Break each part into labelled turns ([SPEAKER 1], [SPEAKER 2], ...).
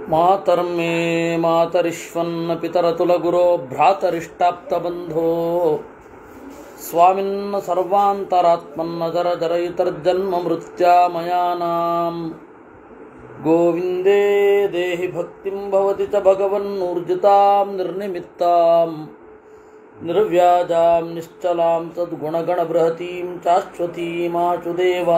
[SPEAKER 1] ಮಾತರ್ಮೇ ಮಾತರಿಶ್ವನ್ನ ಪಿತರತುಲಗುರೋ ಭ್ರಾತರಿಷ್ಟಾಪ್ತಬಂಧೋ ಸ್ವಾಮಿನ್ನ ಸರ್ವಾಂತರಾತ್ಮನ್ನದರ ಜರಯಿತರ್ಜನ್ಮ ಮೃತ್ಯಾಮಯಾನಾಂ ಗೋವಿಂದೇ ದೇಹಿ ಭಕ್ತಿಂ ಭವತಿ ಚ ಭಗವನ್ನೂರ್ಜಿತಾಂ ನಿರ್ನಿಮಿತ್ತಾಂ ನಿರ್ವ್ಯಾಜಾಂ ನಿಶ್ಚಲಾಂ ತದ್ಗುಣಗಣಬೃಹತೀಂ ಚಾಶ್ವತೀಮಾಚುದೇವ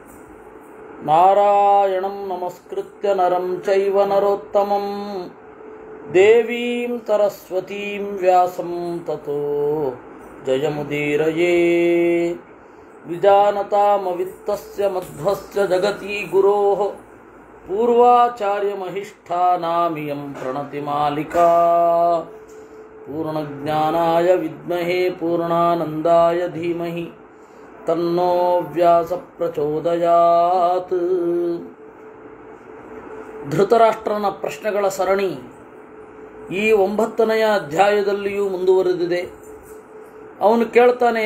[SPEAKER 1] ನಾರಾಯಣಂ ನಮಸ್ಕೃತ್ಯ ನರಂ ಚೈವ ನರೋತ್ತಮಂ ದೇವೀಂ ಸರಸ್ವತೀಂ ವ್ಯಾಸಂ ತತೋ ಜಯಮುದೀರಯೇ ವಿಜಾನತಾಮವಿತ್ತಸ್ಯ ಮಧ್ವಸ್ಯ ಜಗತಿ ಗುರೋಃ पूर्वाचार्यमहिष्ठानामियं प्रणतिमालिका पूर्णज्ञानाय विद्महे पूर्णानन्दाय धीमहि तन्नो ವ್ಯಾಸಪ್ರಚೋದಯಾತ್ ಧೃತರಾಷ್ಟ್ರನ ಪ್ರಶ್ನೆಗಳ ಸರಣಿ ಈ ಒಂಬತ್ತನೆಯ ಅಧ್ಯಾಯದಲ್ಲಿಯೂ ಮುಂದುವರೆದಿದೆ ಅವನು ಕೇಳ್ತಾನೆ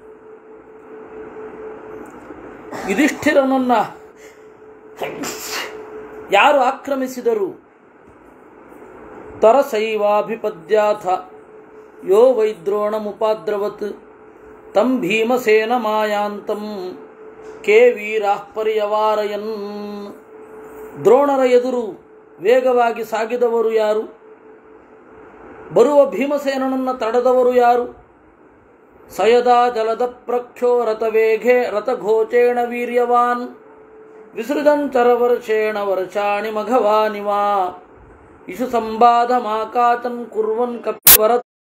[SPEAKER 1] ಯುಧಿಷ್ಠಿರನನ್ನ ಯಾರು ಆಕ್ರಮಿಸಿದರು ತರಸೈವಾಭಿಪದ್ಯಾಥ ಯೋ ವೈದ್ರೋಣಮುಪಾದ್ರವತ್ ತಂ ಭೀಮಸೇನ ಮಾಯಾಂತಂ ಕೇ ವೀರಾಃ ಪರ್ಯವಾರಯನ್ ದ್ರೋಣರ ಎದುರು ವೇಗವಾಗಿ ಸಾಗಿದವರು ಯಾರು ಬರುವ ಭೀಮಸೇನನನ್ನು ತಡೆದವರು ಯಾರು ಸಯದಾ ಜಲದ ಪ್ರಖ್ಯೋ ರಥವೇಘೆ ರಥಘೋಚೇಣ ವೀರ್ಯವಾನ್ ವಿಸೃಜಂಚರವರ್ಷೇಣ ವರ್ಷಾಣಿ ಮಘವಾನಿವಾ ಇಷು ಸಂಬಾಧ ಮಾಕಾಚನ್ ಕುರ್ವನ್ ಕಪಿವರ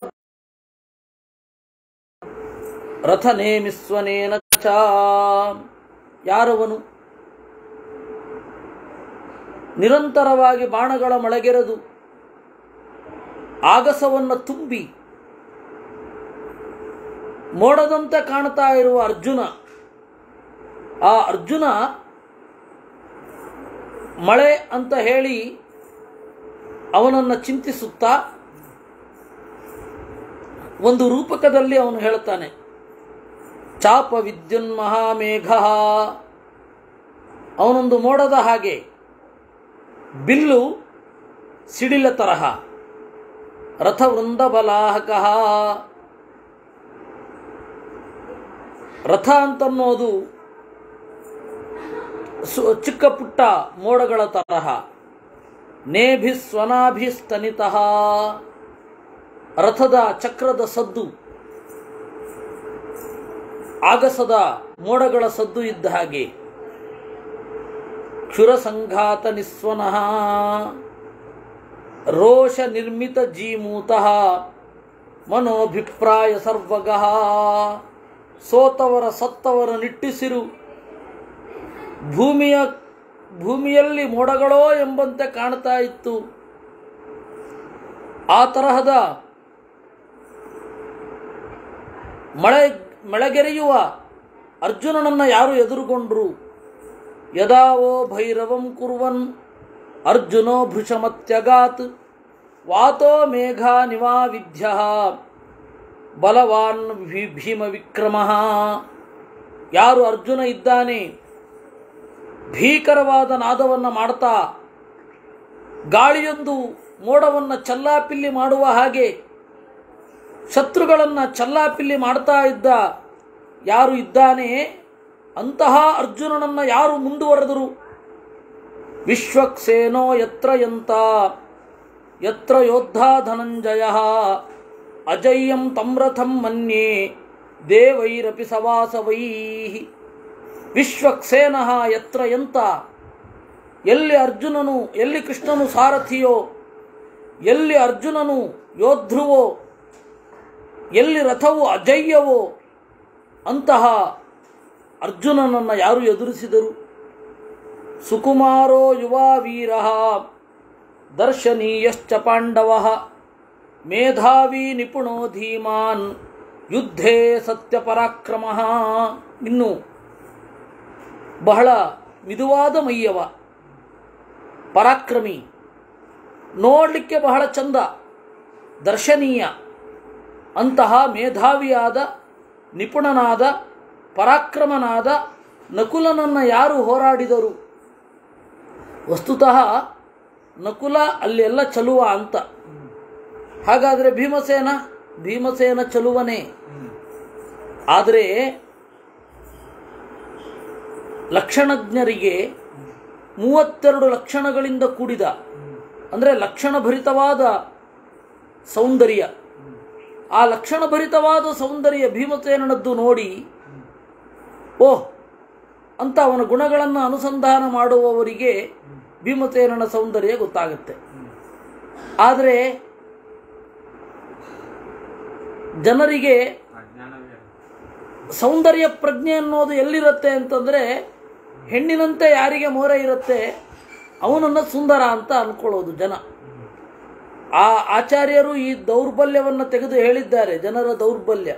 [SPEAKER 1] ರಥ ನೇಮಿಸ್ವನೇನ ಚ ಯಾರವನು ನಿರಂತರವಾಗಿ ಬಾಣಗಳ ಮಳೆಗೆರೆದು ಆಗಸವನ್ನು ತುಂಬಿ ಮೋಡದಂತೆ ಕಾಣ್ತಾ ಇರುವ ಅರ್ಜುನ ಆ ಅರ್ಜುನ ಮಳೆ ಅಂತ ಹೇಳಿ ಅವನನ್ನು ಚಿಂತಿಸುತ್ತಾ ಒಂದು ರೂಪಕದಲ್ಲಿ ಅವನು ಹೇಳ್ತಾನೆ ಚಾಪ ವಿದ್ಯುನ್ಮಹಾಮೇಘ ಅವನೊಂದು ಮೋಡದ ಹಾಗೆ ಬಿಲ್ಲು ಸಿಡಿಲ ತರಹ ರಥವೃಂದ ಬಲಾಹಕ ರಥ ಅಂತನ್ನೋದು ಸು ಚಿಕ್ಕ ಪುಟ್ಟ ಮೋಡಗಳ ತರಹ ನೇಭಿ ಸ್ವನಾಭಿಸ್ತನಿತಃ ರಥದ ಚಕ್ರದ ಸದ್ದು ಆಗಸದ ಮೋಡಗಳ ಸದ್ದು ಇದ್ದ ಹಾಗೆ ಕ್ಷುರ ಸಂಘಾತ ನಿಸ್ವನಃ ರೋಷ ನಿರ್ಮಿತ ಜೀಮೂತಃ ಮನೋಭಿಪ್ರಾಯ ಸರ್ವಗಃ ಸೋತವರ ಸತ್ತವರ ನಿಟ್ಟಿಸಿರು ಭೂಮಿಯ ಭೂಮಿಯಲ್ಲಿ ಮೋಡಗಳೋ ಎಂಬಂತೆ ಕಾಣ್ತಾ ಇತ್ತು ಆ ತರಹದ ಮಳೆ ಮಳೆಗೆರೆಯುವ ಅರ್ಜುನನನ್ನು ಯಾರು ಎದುರುಗೊಂಡ್ರು ಯದಾವೋ ಭೈರವಂ ಕುರ್ವನ್ ಅರ್ಜುನೋ ಭೃಶಮತ್ಯಗಾತ್ ವಾತೋ ಮೇಘ ನಿವಾವಿಧ್ಯ ಬಲವಾನ್ ಭೀಮ ವಿಕ್ರಮ ಯಾರು ಅರ್ಜುನ ಇದ್ದಾನೆ ಭೀಕರವಾದ ನಾದವನ್ನು ಮಾಡ್ತಾ ಗಾಳಿಯೊಂದು ಮೋಡವನ್ನು ಚಲ್ಲಾಪಿಲ್ಲಿ ಮಾಡುವ ಹಾಗೆ ಶತ್ರುಗಳನ್ನು ಚಲ್ಲಾಪಿಲ್ಲಿ ಮಾಡ್ತಾ ಇದ್ದ ಯಾರು ಇದ್ದಾನೆ ಅಂತಹ ಅರ್ಜುನನನ್ನು ಯಾರು ಮುಂದುವರೆದರು ವಿಶ್ವಕ್ಸೇನೋ ಯತ್ರ ಯಂತ ಯತ್ರ ಯೋದ್ಧ ಧನಂಜಯ ಅಜಯ್ಯಂ ತಮ್ರಥಂ ಮನ್ಯೇ ದೇವೈರಪಿ ಸವಾಸವೈ ವಿಶ್ವಕ್ಸೇನ ಯತ್ರ ಯಂತ ಎಲ್ಲಿ ಅರ್ಜುನನು ಎಲ್ಲಿ ಕೃಷ್ಣನು ಸಾರಥಿಯೋ ಎಲ್ಲಿ ಅರ್ಜುನನು ಯೋಧ್ರುವೋ ಎಲ್ಲಿ ರಥವು ಅಜಯ್ಯವೋ ಅಂತಹ ಅರ್ಜುನನನ್ನು ಯಾರು ಎದುರಿಸಿದರು ಸುಕುಮಾರೋ ಯುವಾ ವೀರ ದರ್ಶನೀಯಶ್ಚ ಪಾಂಡವ ಮೇಧಾವಿ ನಿಪುಣೋ ಧೀಮಾನ್ ಯುದ್ಧೇ ಸತ್ಯಪರಾಕ್ರಮ ಇನ್ನು ಬಹಳ ಮಿದುವಾದ ಮೈಯವ ಪರಾಕ್ರಮಿ ನೋಡಲಿಕ್ಕೆ ಬಹಳ ಚಂದ ದರ್ಶನೀಯ ಅಂತಹ ಮೇಧಾವಿಯಾದ ನಿಪುಣನಾದ ಪರಾಕ್ರಮನಾದ ನಕುಲನನ್ನು ಯಾರು ಹೋರಾಡಿದರು ವಸ್ತುತಃ ನಕುಲ ಅಲ್ಲಿ ಎಲ್ಲ ಚಲುವ ಅಂತ ಹಾಗಾದರೆ ಭೀಮಸೇನ ಭೀಮಸೇನ ಚಲುವನೇ ಆದರೆ ಲಕ್ಷಣಜ್ಞರಿಗೆ ಮೂವತ್ತೆರಡು ಲಕ್ಷಣಗಳಿಂದ ಕೂಡಿದ ಅಂದರೆ ಲಕ್ಷಣಭರಿತವಾದ ಸೌಂದರ್ಯ ಆ ಲಕ್ಷಣಭರಿತವಾದ ಸೌಂದರ್ಯ ಭೀಮಸೇನನದ್ದು ನೋಡಿ ಓಹ್ ಅಂತ ಅವನ ಗುಣಗಳನ್ನು ಅನುಸಂಧಾನ ಮಾಡುವವರಿಗೆ ಭೀಮಸೇನನ ಸೌಂದರ್ಯ ಗೊತ್ತಾಗುತ್ತೆ ಆದರೆ ಜನರಿಗೆ
[SPEAKER 2] ಅಜ್ಞಾನವೇ
[SPEAKER 1] ಸೌಂದರ್ಯ ಪ್ರಜ್ಞೆ ಅನ್ನೋದು ಎಲ್ಲಿರುತ್ತೆ ಅಂತಂದರೆ ಹೆಣ್ಣಿನಂತೆ ಯಾರಿಗೆ ಮೋರೆ ಇರುತ್ತೆ ಅವನನ್ನು ಸುಂದರ ಅಂತ ಅನ್ಕೊಳ್ಳೋದು ಜನ ಆ ಆಚಾರ್ಯರು ಈ ದೌರ್ಬಲ್ಯವನ್ನು ತೆಗೆದು ಹೇಳಿದ್ದಾರೆ ಜನರ ದೌರ್ಬಲ್ಯ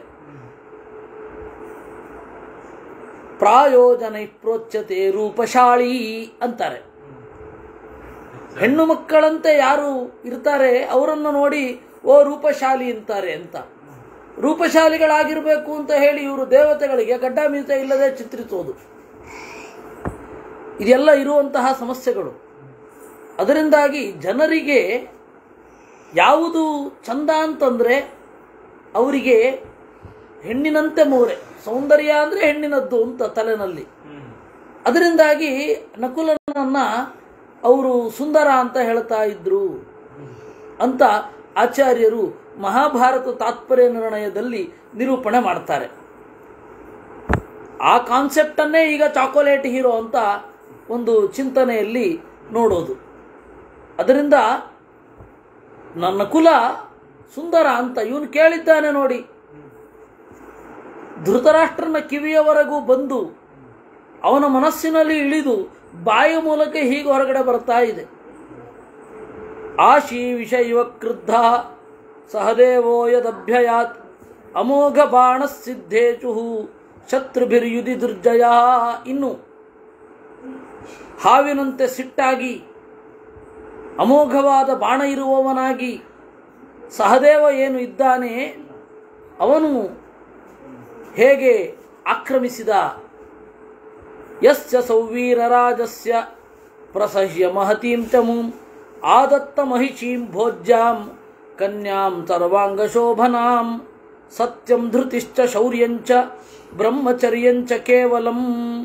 [SPEAKER 1] ಪ್ರಾಯೋಜನ ಪ್ರೋಚ್ಯತೆ ರೂಪಶಾಳಿ ಅಂತಾರೆ ಹೆಣ್ಣು ಮಕ್ಕಳಂತೆ ಯಾರು ಇರ್ತಾರೆ ಅವರನ್ನು ನೋಡಿ ಓ ರೂಪಶಾಲಿ ಅಂತಾರೆ ಅಂತ ರೂಪಶಾಲಿಗಳಾಗಿರಬೇಕು ಅಂತ ಹೇಳಿ ಇವರು ದೇವತೆಗಳಿಗೆ ಗಡ್ಡ ಮೀಸೆ ಇಲ್ಲದೆ ಚಿತ್ರಿಸೋದು ಇದೆಲ್ಲ ಇರುವಂತಹ ಸಮಸ್ಯೆಗಳು ಅದರಿಂದಾಗಿ ಜನರಿಗೆ ಯಾವುದು ಚಂದ ಅಂತಂದರೆ ಅವರಿಗೆ ಹೆಣ್ಣಿನಂತೆ ಮೋರೆ ಸೌಂದರ್ಯ ಅಂದರೆ ಹೆಣ್ಣಿನದ್ದು ಅಂತ ತಲೆನಲ್ಲಿ ಅದರಿಂದಾಗಿ ನಕುಲನನ್ನ ಅವರು ಸುಂದರ ಅಂತ ಹೇಳ್ತಾ ಇದ್ರು ಅಂತ ಆಚಾರ್ಯರು ಮಹಾಭಾರತ ತಾತ್ಪರ್ಯ ನಿರ್ಣಯದಲ್ಲಿ ನಿರೂಪಣೆ ಮಾಡ್ತಾರೆ ಆ ಕಾನ್ಸೆಪ್ಟನ್ನೇ ಈಗ ಚಾಕೋಲೇಟ್ ಹೀರೋ ಅಂತ ಒಂದು ಚಿಂತನೆಯಲ್ಲಿ ನೋಡೋದು ಅದರಿಂದ ನನ್ನ ಕುಲ ಸುಂದರ ಅಂತ ಇವನು ಕೇಳಿದ್ದಾನೆ ನೋಡಿ ಧೃತರಾಷ್ಟ್ರನ ಕಿವಿಯವರೆಗೂ ಬಂದು ಅವನ ಮನಸ್ಸಿನಲ್ಲಿ ಇಳಿದು ಬಾಯ ಮೂಲಕ ಹೀಗೆ ಹೊರಗಡೆ ಬರ್ತಾ ಇದೆ ಆಶಿ ವಿಷಯವ ಕ್ರುದ್ಧ ಸಹದೇವೋ ಯದಭ್ಯಯಾತ್ ಅಮೋಘ ಬಾಣ ಸಿದ್ಧೇಚು ಶತ್ರುಭಿರ್ಯುಧಿ ದುರ್ಜಯ ಇನ್ನು ಹಾವಿನಂತೆ ಸಿಟ್ಟಾಗಿ ಅಮೋಘವಾದ ಬಾಣ ಇರುವವನಾಗಿ ಸಹದೇವ ಏನು ಇದ್ದಾನೆ ಅವನು ಹೇಗೆ ಆಕ್ರಮಿಸಿದ ಯಸ್ಯ ಸೌವೀರರಾಜಸ್ಯ ಪ್ರಸಹ್ಯ ಮಹತೀಂ ಚಮೂಂ ಆದತ್ತ ಮಹಿಷೀಂ ಭೋಜ್ಯಾಂ ಕನ್ಯಾಂ ಸರ್ವಾಂಗಶೋಭನಾಂ ಸತ್ಯಂ ಧೃತಿಶ್ಚ ಶೌರ್ಯಂಚ ಬ್ರಹ್ಮಚರ್ಯಂಚ ಕೇವಲಂ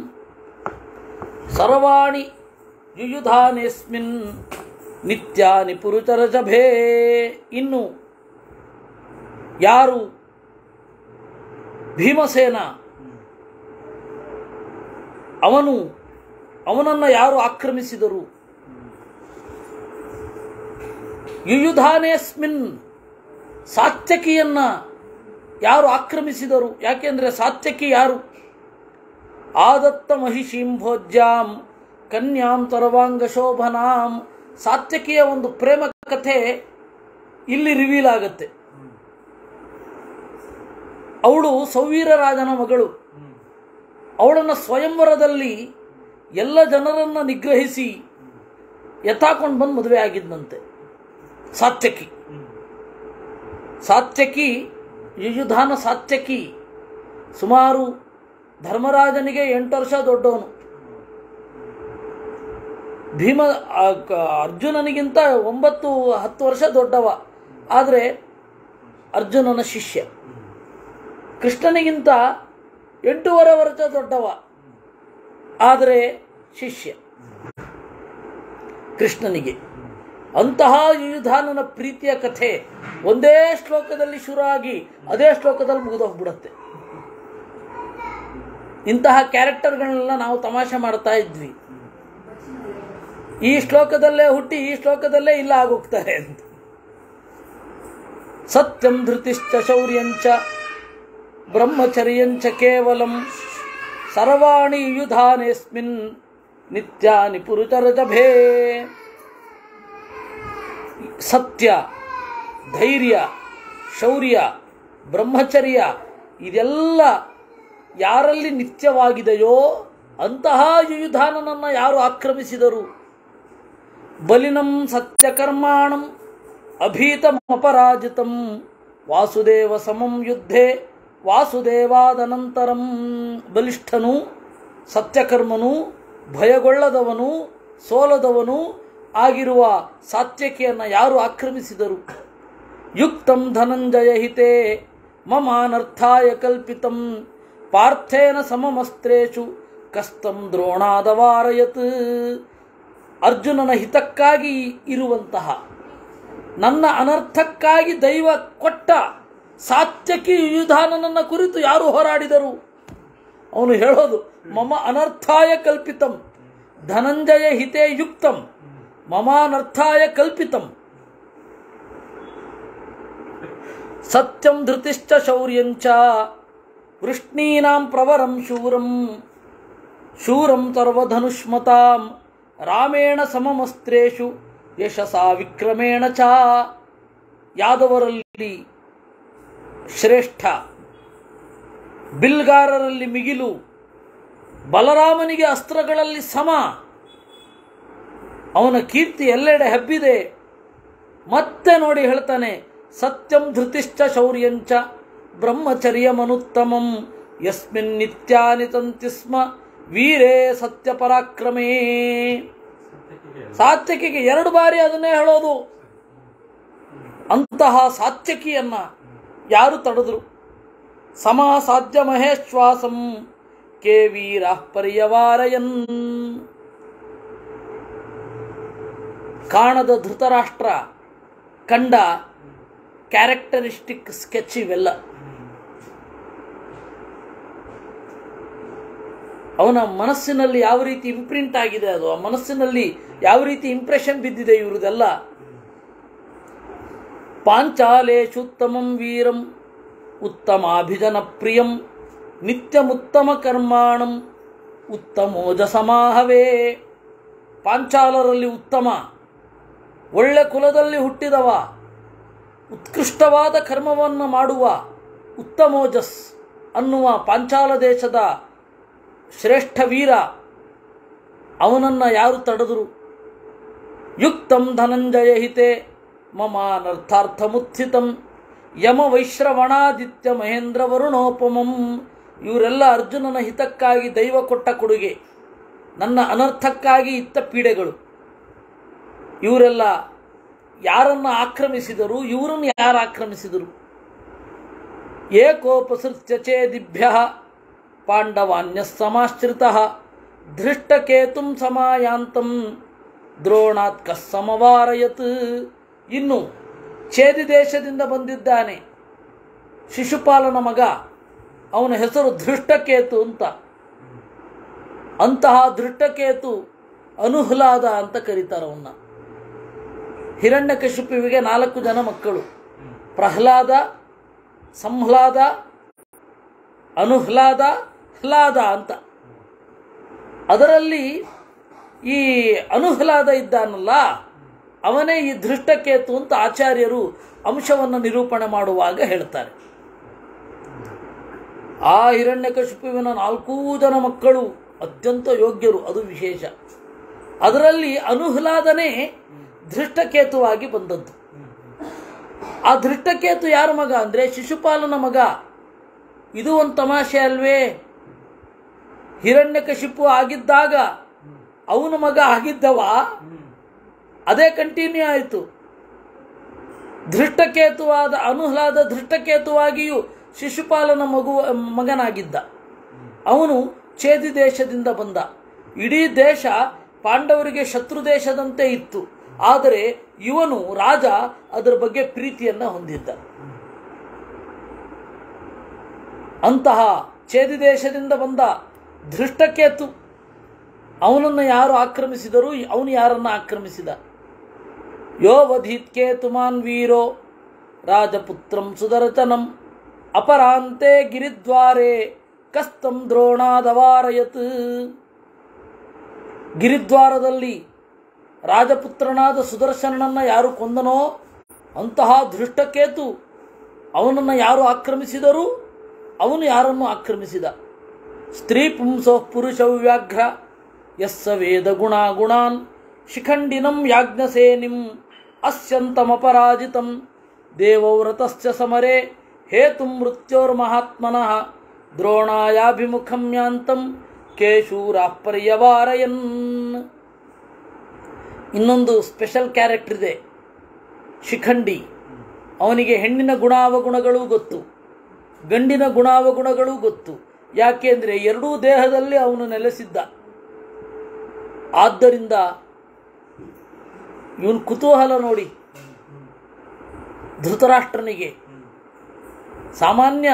[SPEAKER 1] ಸರ್ವಾಣಿ ಯುಯುಧಾನೇಸ್ಮಿನ್ ನಿತ್ಯಾನಿ ಪುರುಚರಜಭೇ ಇನ್ನು ಯಾರು ಭೀಮಸೇನ ಅವನು ಅವನನ್ನು ಯಾರು ಆಕ್ರಮಿಸಿದರು ಯುಯುಧಾನೇಸ್ಮಿನ್ ಸಾತ್ಯಕಿಯನ್ನ ಯಾರು ಆಕ್ರಮಿಸಿದರು ಯಾಕೆಂದ್ರೆ ಸಾತ್ಯಕಿ ಯಾರು ಆದತ್ತ ಮಹಿಷೀಂ ಭೋಜ್ಯಾಂ ಕನ್ಯಾಂ ತರವಾಂಗ ಶೋಭನಾಂ ಸಾತ್ಯಕಿಯ ಒಂದು ಪ್ರೇಮ ಕಥೆ ಇಲ್ಲಿ ರಿವೀಲ್ ಆಗುತ್ತೆ ಅವಳು ಸೌವೀರರಾಜನ ಮಗಳು ಅವಳನ್ನು ಸ್ವಯಂವರದಲ್ಲಿ ಎಲ್ಲ ಜನರನ್ನ ನಿಗ್ರಹಿಸಿ ಎತ್ತಾಕೊಂಡು ಬಂದು ಮದುವೆ ಆಗಿದ್ದಂತೆ ಸಾತ್ಯಕಿ ಸಾತ್ಯಕಿ ಯುಯುಧಾನ ಸಾತ್ಯಕಿ ಸುಮಾರು ಧರ್ಮರಾಜನಿಗೆ ಎಂಟು ವರ್ಷ ದೊಡ್ಡವನು ಭೀಮ ಆ, ಕ- ಅರ್ಜುನನಿಗಿಂತ ಒಂಬತ್ತು ಹತ್ತು ವರ್ಷ ದೊಡ್ಡವ ಆದರೆ ಅರ್ಜುನನ ಶಿಷ್ಯ ಕೃಷ್ಣನಿಗಿಂತ ಎಂಟೂವರೆ ವರ್ಷ ದೊಡ್ಡವ ಆದರೆ ಶಿಷ್ಯ ಕೃಷ್ಣನಿಗೆ ಅಂತಹ ಯುಯುಧಾನನ ಪ್ರೀತಿಯ ಕಥೆ ಒಂದೇ ಶ್ಲೋಕದಲ್ಲಿ ಶುರು ಆಗಿ ಅದೇ ಶ್ಲೋಕದಲ್ಲಿ ಮುಗಿದೋಗ್ಬಿಡತ್ತೆ ಇಂತಹ ಕ್ಯಾರೆಕ್ಟರ್ಗಳನ್ನೆಲ್ಲ ನಾವು ತಮಾಷೆ ಮಾಡ್ತಾ ಇದ್ವಿ ಈ ಶ್ಲೋಕದಲ್ಲೇ ಹುಟ್ಟಿ ಈ ಶ್ಲೋಕದಲ್ಲೇ ಇಲ್ಲ ಆಗೋಗ್ತಾರೆ ಅಂತ ಸತ್ಯಂ ಧೃತಿಶ್ಚ ಶೌರ್ಯಂಚ ಬ್ರಹ್ಮಚರ್ಯಂಚ ಕೇವಲಂ ಸರ್ವಾಣಿ ಯುಧಾನೇಸ್ಮಿನ್ ನಿತ್ಯಾನಿ ಪುರುಚರಜಭೇ ಸತ್ಯ ಧೈರ್ಯ ಶೌರ್ಯ ಬ್ರಹ್ಮಚರ್ಯ ಇದೆಲ್ಲ ಯಾರಲ್ಲಿ ನಿತ್ಯವಾಗಿದೆಯೋ ಅಂತಹ ಯುಯುಧಾನನನ್ನು ಯಾರು ಆಕ್ರಮಿಸಿದರು ಬಲಿನಂ ಸತ್ಯಕರ್ಮಾಣಂ ಅಭೀತಮಪರಾಜಿತಂ ವಾಸುದೇವ ಸಮಂ ಯುದ್ಧೆ ವಾಸುದೇವಾದನಂತರಂ ಬಲಿಷ್ಠನು ಸತ್ಯಕರ್ಮನು ಭಯಗೊಳ್ಳದವನು ಸೋಲದವನು ಆಗಿರುವ ಸಾತ್ಯಕಿಯನ್ನು ಯಾರು ಆಕ್ರಮಿಸಿದರು ಯುಕ್ತಂ ಧನಂಜಯ ಹಿತೆ ಮಮಾನರ್ಥಾಯ ಕಲ್ಪಿತಂ ಪಾರ್ಥೇನ ಸಮಮಸ್ತ್ರೇಷು ಕಸ್ತಂ ದ್ರೋಣಾದವಾರಯತ್ ಅರ್ಜುನನ ಹಿತಕ್ಕಾಗಿ ಇರುವಂತಹ ನನ್ನ ಅನರ್ಥಕ್ಕಾಗಿ ದೈವ ಕೊಟ್ಟ ಸಾತ್ಯಕಿ ಯುಧಾನನನ್ನ ಕುರಿತು ಯಾರು ಹೋರಾಡಿದರು ಅವನು ಹೇಳೋದು ಮಮ ಅನರ್ಥಾಯ ಕಲ್ಪಿತಂ ಧನಂಜಯ ಹಿತೇ ಯುಕ್ತಂ ಮಮಾನರ್ಥಾಯ ಕಲ್ಪಿತಂ ಸತ್ಯಂ ಧೃತಿಶ್ಚ ಶೌರ್ಯಂಚ ವೃಷ್ಣೀನಾಂ ಪ್ರವರಂ ಶೂರಂ ಶೂರಂ ಸರ್ವಧನುಷ್ಮತಾಂ ರಾಮೇಣ ಸಮಮಸ್ತ್ರೇಷು ಯಶಸಾ ವಿಕ್ರಮೇಣ ಚ ಯಾದವರಲ್ಲಿ ಶ್ರೇಷ್ಠ ಬಿಲ್ಗಾರರಲ್ಲಿ ಮಿಗಿಲು ಬಲರಾಮನಿಗೆ ಅಸ್ತ್ರಗಳಲ್ಲಿ ಸಮ ಅವನ ಕೀರ್ತಿ ಎಲ್ಲೆಡೆ ಹಬ್ಬಿದೆ ಮತ್ತೆ ನೋಡಿ ಹೇಳ್ತಾನೆ ಸತ್ಯಂ ಧೃತಿಶ್ಚ ಶೌರ್ಯಂಚ ಬ್ರಹ್ಮಚರ್ಯಮನುತ್ತಮಂ ಯಸ್ಮಿನ್ ನಿತ್ಯಾನಿ ತಂತಿ ಸ್ಮ ವೀರೇ ಸತ್ಯ ಪರಾಕ್ರಮೇ ಸಾತ್ಯಕಿಗೆ ಎರಡು ಬಾರಿ ಅದನ್ನೇ ಹೇಳೋದು ಅಂತಹ ಸಾತ್ಯಕಿಯನ್ನ ಯಾರು ತಡೆದ್ರು ಸಮ ಸಾಧ್ಯ ಮಹೇಶ್ವಾಸಂ ಕೆ ವೀರ ಪರ್ಯವಾರಯನ್ ಕಾಣದ ಧೃತರಾಷ್ಟ್ರ ಕಂಡ ಕ್ಯಾರೆಕ್ಟರಿಸ್ಟಿಕ್ ಸ್ಕೆಚ್ ಇವೆಲ್ಲ ಅವನ ಮನಸ್ಸಿನಲ್ಲಿ ಯಾವ ರೀತಿ ಇಂಪ್ರಿಂಟ್ ಆಗಿದೆ ಅದು ಆ ಮನಸ್ಸಿನಲ್ಲಿ ಯಾವ ರೀತಿ ಇಂಪ್ರೆಷನ್ ಬಿದ್ದಿದೆ ಇವ್ರದೆಲ್ಲ ಪಾಂಚಾಲೇಶುತ್ತಮಂ ವೀರಂ ಉತ್ತಮಾಭಿಜನ ಪ್ರಿಯಂ ನಿತ್ಯಮುತ್ತಮ ಕರ್ಮಾಣಂ ಉತ್ತಮೋಜ ಸಮಾಹವೇ ಪಾಂಚಾಲರಲ್ಲಿ ಉತ್ತಮ ಒಳ್ಳೆ ಕುಲದಲ್ಲಿ ಹುಟ್ಟಿದವ ಉತ್ಕೃಷ್ಟವಾದ ಕರ್ಮವನ್ನು ಮಾಡುವ ಉತ್ತಮೋಜಸ್ ಅನ್ನುವ ಪಾಂಚಾಲ ದೇಶದ ಶ್ರೇಷ್ಠ ವೀರ ಅವನನ್ನು ಯಾರು ತಡೆದರು ಯುಕ್ತಂ ಧನಂಜಯ ಹಿತೆ ಮಮಾನರ್ಥಾರ್ಥಮುತ್ಥಿತಂ ಯಮ ವೈಶ್ರವಣಾದಿತ್ಯ ಮಹೇಂದ್ರ ವರುಣೋಪಮಂ ಇವರೆಲ್ಲ ಅರ್ಜುನನ ಹಿತಕ್ಕಾಗಿ ದೈವ ಕೊಟ್ಟ ಕೊಡುಗೆ ನನ್ನ ಅನರ್ಥಕ್ಕಾಗಿ ಇತ್ತ ಪೀಡೆಗಳು ಇವರೆಲ್ಲ ಯಾರನ್ನು ಆಕ್ರಮಿಸಿದರು ಇವರನ್ನು ಯಾರು ಆಕ್ರಮಿಸಿದರು ಏಕೋಪಸೃತ್ಯ ಚೇದಿಭ್ಯ ಪಾಂಡವಾನ್ಯ ಸಮಾಶ್ರಿತ ಧೃಷ್ಟಕೇತುಂ ಸಮಾಯಾಂತಂ ದ್ರೋಣಾತ್ಕ ಸಮವಾರಯತ್ ಇನ್ನು ಛೇದಿ ದೇಶದಿಂದ ಬಂದಿದ್ದಾನೆ ಶಿಶುಪಾಲನ ಮಗ ಅವನ ಹೆಸರು ಧೃಷ್ಟಕೇತು ಅಂತ ಅಂತಹ ಧೃಷ್ಟಕೇತು ಅನುಹ್ಲಾದ ಅಂತ ಕರೀತಾರೆ ಅವನ್ನ ಹಿರಣ್ಯಕಶಿಪುವಿಗೆ ನಾಲ್ಕು ಜನ ಮಕ್ಕಳು ಪ್ರಹ್ಲಾದ ಸಂಹ್ಲಾದ ಅನುಹ್ಲಾದ ಹ್ಲಾದ ಅಂತ ಅದರಲ್ಲಿ ಈ ಅನುಹ್ಲಾದ ಇದ್ದಾನಲ್ಲ ಅವನೇ ಈ ಧೃಷ್ಟಕೇತು ಅಂತ ಆಚಾರ್ಯರು ಅಂಶವನ್ನು ನಿರೂಪಣೆ ಮಾಡುವಾಗ ಹೇಳ್ತಾರೆ ಆ ಹಿರಣ್ಯಕಶಿಪುವಿನ ನಾಲ್ಕೂ ಜನ ಮಕ್ಕಳು ಅತ್ಯಂತ ಯೋಗ್ಯರು ಅದು ವಿಶೇಷ ಅದರಲ್ಲಿ ಅನುಹ್ಲಾದನೇ ಧೃಷ್ಟಕೇತುವಾಗಿ ಬಂದದ್ದು ಆ ಧೃಷ್ಟಕೇತು ಯಾರ ಮಗ ಅಂದ್ರೆ ಶಿಶುಪಾಲನ ಮಗ ಇದು ಒಂದು ತಮಾಷೆ ಅಲ್ವೇ ಹಿರಣ್ಯಕಶಿಪು ಆಗಿದ್ದಾಗ ಅವನ ಮಗ ಆಗಿದ್ದವ ಅದೇ ಕಂಟಿನ್ಯೂ ಆಯಿತು ಧೃಷ್ಟಕೇತುವಾದ ಅನುಹ್ಲಾದ ಧೃಷ್ಟಕೇತುವಾಗಿಯೂ ಶಿಶುಪಾಲನ ಮಗು ಮಗನಾಗಿದ್ದ ಅವನು ಛೇದಿ ದೇಶದಿಂದ ಬಂದ ಇಡೀ ದೇಶ ಪಾಂಡವರಿಗೆ ಶತ್ರು ದೇಶದಂತೆ ಇತ್ತು ಆದರೆ ಇವನು ರಾಜ ಅದರ ಬಗ್ಗೆ ಪ್ರೀತಿಯನ್ನ ಹೊಂದಿದ್ದ ಅಂತಹ ಛೇದಿ ದೇಶದಿಂದ ಬಂದ ಧೃಷ್ಟಕೇತು ಅವನನ್ನು ಯಾರು ಆಕ್ರಮಿಸಿದರು ಅವನು ಯಾರನ್ನ ಆಕ್ರಮಿಸಿದ ಯೋ ವಧೀತ್ ಕೇತುಮಾನ್ ವೀರೋ ರಾಜಪುತ್ರಂ ಸುದರ್ಶನಂ ಅಪರಾಂತೆ ಗಿರಿದ್ವಾರೆ ಕಸ್ತಂ ದ್ರೋಣಾದವಾರಯತ್ ಗಿರಿದ್ವಾರದಲ್ಲಿ ರಾಜಪುತ್ರನಾದ ಸುದರ್ಶನನನ್ನ ಯಾರು ಕೊಂದನೋ ಅಂತಹ ಧೃಷ್ಟಕೇತು ಅವನನ್ನು ಯಾರು ಆಕ್ರಮಿಸಿದರು ಅವನು ಯಾರನ್ನು ಆಕ್ರಮಿಸಿದ ಸ್ತ್ರೀ ಪುಂಸೋ ಪುರುಷ ವ್ಯಾಘ್ರ ಯಸ್ಸ ವೇದ ಗುಣ ಗುಣಾನ್ ಶಿಖಂಡಿನಂ ಯಾಜ್ಞಸೇನಿಂ ಅಸ್ಯಂತಮಪರಾಜಿತಂ ದೇವವ್ರತಶ್ಚ ಸಮರೆ ಹೇತು ಮೃತ್ಯೋರ್ಮಹಾತ್ಮನಃ ದ್ರೋಣಾಯಾಭಿಮುಖಂ ಯಾಂತಂ ಕೇಶೂರ ಪರ್ಯವಾರಯನ್ ಇನ್ನೊಂದು ಸ್ಪೆಷಲ್ ಕ್ಯಾರೆಕ್ಟರ್ ಇದೆ ಶಿಖಂಡಿ ಅವನಿಗೆ ಹೆಣ್ಣಿನ ಗುಣಾವಗುಣಗಳು ಗೊತ್ತು ಗಂಡಿನ ಗುಣಾವಗುಣಗಳು ಗೊತ್ತು ಯಾಕೆಂದರೆ ಎರಡೂ ದೇಹದಲ್ಲಿ ಅವನು ನೆಲೆಸಿದ್ದ ಆದ್ದರಿಂದ ಇವನು ಕುತೂಹಲ ನೋಡಿ ಧೃತರಾಷ್ಟ್ರನಿಗೆ ಸಾಮಾನ್ಯ